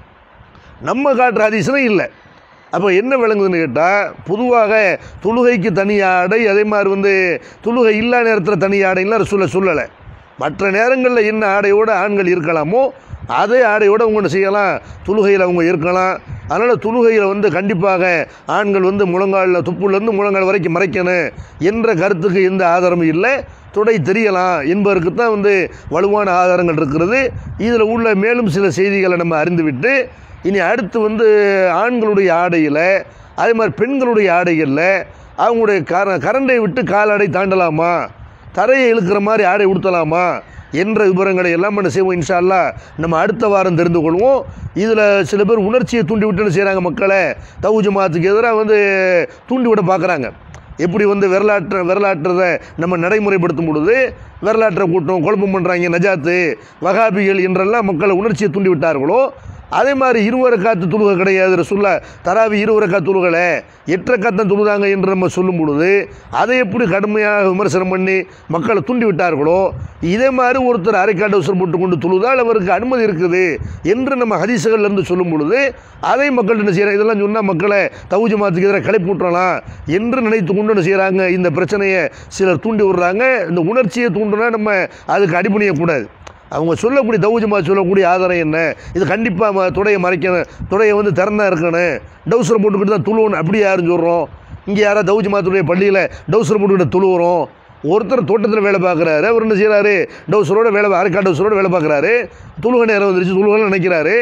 நம்ம காட்டுற ஹதீஸில் இல்லை அப்போ என்ன விளங்குதுன்னு கேட்டால் பொதுவாக தொழுகைக்கு தனி ஆடை அதே மாதிரி வந்து தொழுகை இல்லா நேரத்தில் தனி ஆடைலாம் சொல்ல சொல்லலை மற்ற நேரங்களில் என்ன ஆடையோடு ஆண்கள் இருக்கலாமோ அதே ஆடையோடு அவங்க என்ன செய்யலாம் தொழுகையில் அவங்க இருக்கலாம் அதனால் தொழுகையில் வந்து கண்டிப்பாக ஆண்கள் வந்து முழங்காலில் துப்புலேருந்து முழங்கால் வரைக்கும் மறைக்கணும் என்ற கருத்துக்கு எந்த ஆதாரமும் இல்லை துடை தெரியலாம் என்பதற்கு தான் வந்து வலுவான ஆதாரங்கள் இருக்கிறது இதில் உள்ள மேலும் சில செய்திகளை நம்ம அறிந்துவிட்டு இனி அடுத்து வந்து ஆண்களுடைய ஆடையில் அதே மாதிரி பெண்களுடைய ஆடைகளில் அவங்களுடைய கர கரண்டை விட்டு காலாடை தாண்டலாமா தரையை இழுக்கிற மாதிரி ஆடை உடுத்தலாமா என்ற விவரங்களை எல்லாம் என்ன செய்வோம் இன்ஷா அல்லாஹ் நம்ம அடுத்த வாரம் தெரிந்து கொள்வோம் இதில் சில பேர் உணர்ச்சியை தூண்டி விட்டுன்னு செய்கிறாங்க மக்களை தவு ஜமாத்துக்கு எதிராக வந்து தூண்டி விட பார்க்குறாங்க எப்படி வந்து வரலாற்று வரலாற்றதை நம்ம நடைமுறைப்படுத்தும் பொழுது வரலாற்றை கூட்டம் குழப்பம் பண்ணுறாங்க நஜாத்து வகாபிகள் என்றெல்லாம் மக்களை உணர்ச்சியை தூண்டி விட்டார்களோ அதே மாதிரி இருவரை காத்து துழுக கிடையாது ரசுல்லா தராவி இருவரை காத்து துழுகலை எட்டரை காத்தம் துழுதாங்க என்று நம்ம சொல்லும் பொழுது அதை எப்படி கடுமையாக விமர்சனம் பண்ணி மக்களை தூண்டி விட்டார்களோ இதே மாதிரி ஒருத்தர் அரைக்காட்டு அவசரம் போட்டு கொண்டு துழுதால் அவருக்கு அனுமதி இருக்குது என்று நம்ம ஹதீசுகள்ல இருந்து சொல்லும் பொழுது அதை மக்கள் என்ன செய்கிறாங்க இதெல்லாம் சொன்னால் மக்களை தவுஜ மாத்துக்கு எதிராக கிளப்பி விட்டுறலாம் என்று நினைத்து கொண்டு என்ன செய்கிறாங்க இந்த பிரச்சனையை சிலர் தூண்டி விடுறாங்க இந்த உணர்ச்சியை தூண்டுனா நம்ம அதுக்கு அடிபணியக்கூடாது அவங்க சொல்லக்கூடிய தௌஜமா சொல்லக்கூடிய ஆதாரம் என்ன இது கண்டிப்பாக துடையை மறைக்கணும் துடையை வந்து திறந்தா இருக்கணும் டவுசர் போட்டுக்கிட்டு தான் துழுவணும் அப்படி யாரும் சொல்கிறோம் இங்கே யாரோ தௌஜமாத்துடைய பள்ளியில் டவுசர் போட்டுக்கிட்டு துழுவுறோம் ஒருத்தர் தோட்டத்தில் வேலை பார்க்குறாரு அவர் என்ன செய்கிறாரு டவுசரோட வேலை அரைக்கா டவுசரோட வேலை பார்க்குறாரு துளுக நேரம் வந்துருச்சு துளுகன்னு நினைக்கிறாரு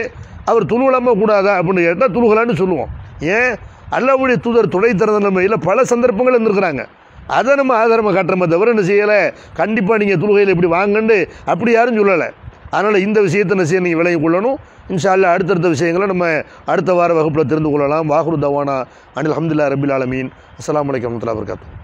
அவர் துணுகலாமா கூடாதா அப்படின்னு கேட்டால் துணுகலான்னு சொல்லுவோம் ஏன் அல்லாவுடைய தூதர் துணை திறந்த நிலைமையில் பல சந்தர்ப்பங்கள் இருந்திருக்கிறாங்க அதை நம்ம ஆதாரமாக காட்டுறோமே தவிர என்ன செய்யலை கண்டிப்பாக நீங்கள் தொழுகையில் இப்படி வாங்கண்டு அப்படி யாரும் சொல்லலை அதனால் இந்த விஷயத்தை என்ன செய்ய நீங்கள் விலகி கொள்ளணும் இன்ஷா அல்லாஹ் அடுத்தடுத்த விஷயங்களை நம்ம அடுத்த வார வகுப்பில் தெரிந்து கொள்ளலாம் வாகுரு தவானா அனில் அஹமதுல்லா ரபில் ஆலமீன் அஸ்ஸலாமு அலைக்கும் வரமத்துல்லாஹி வபரகாத்துஹு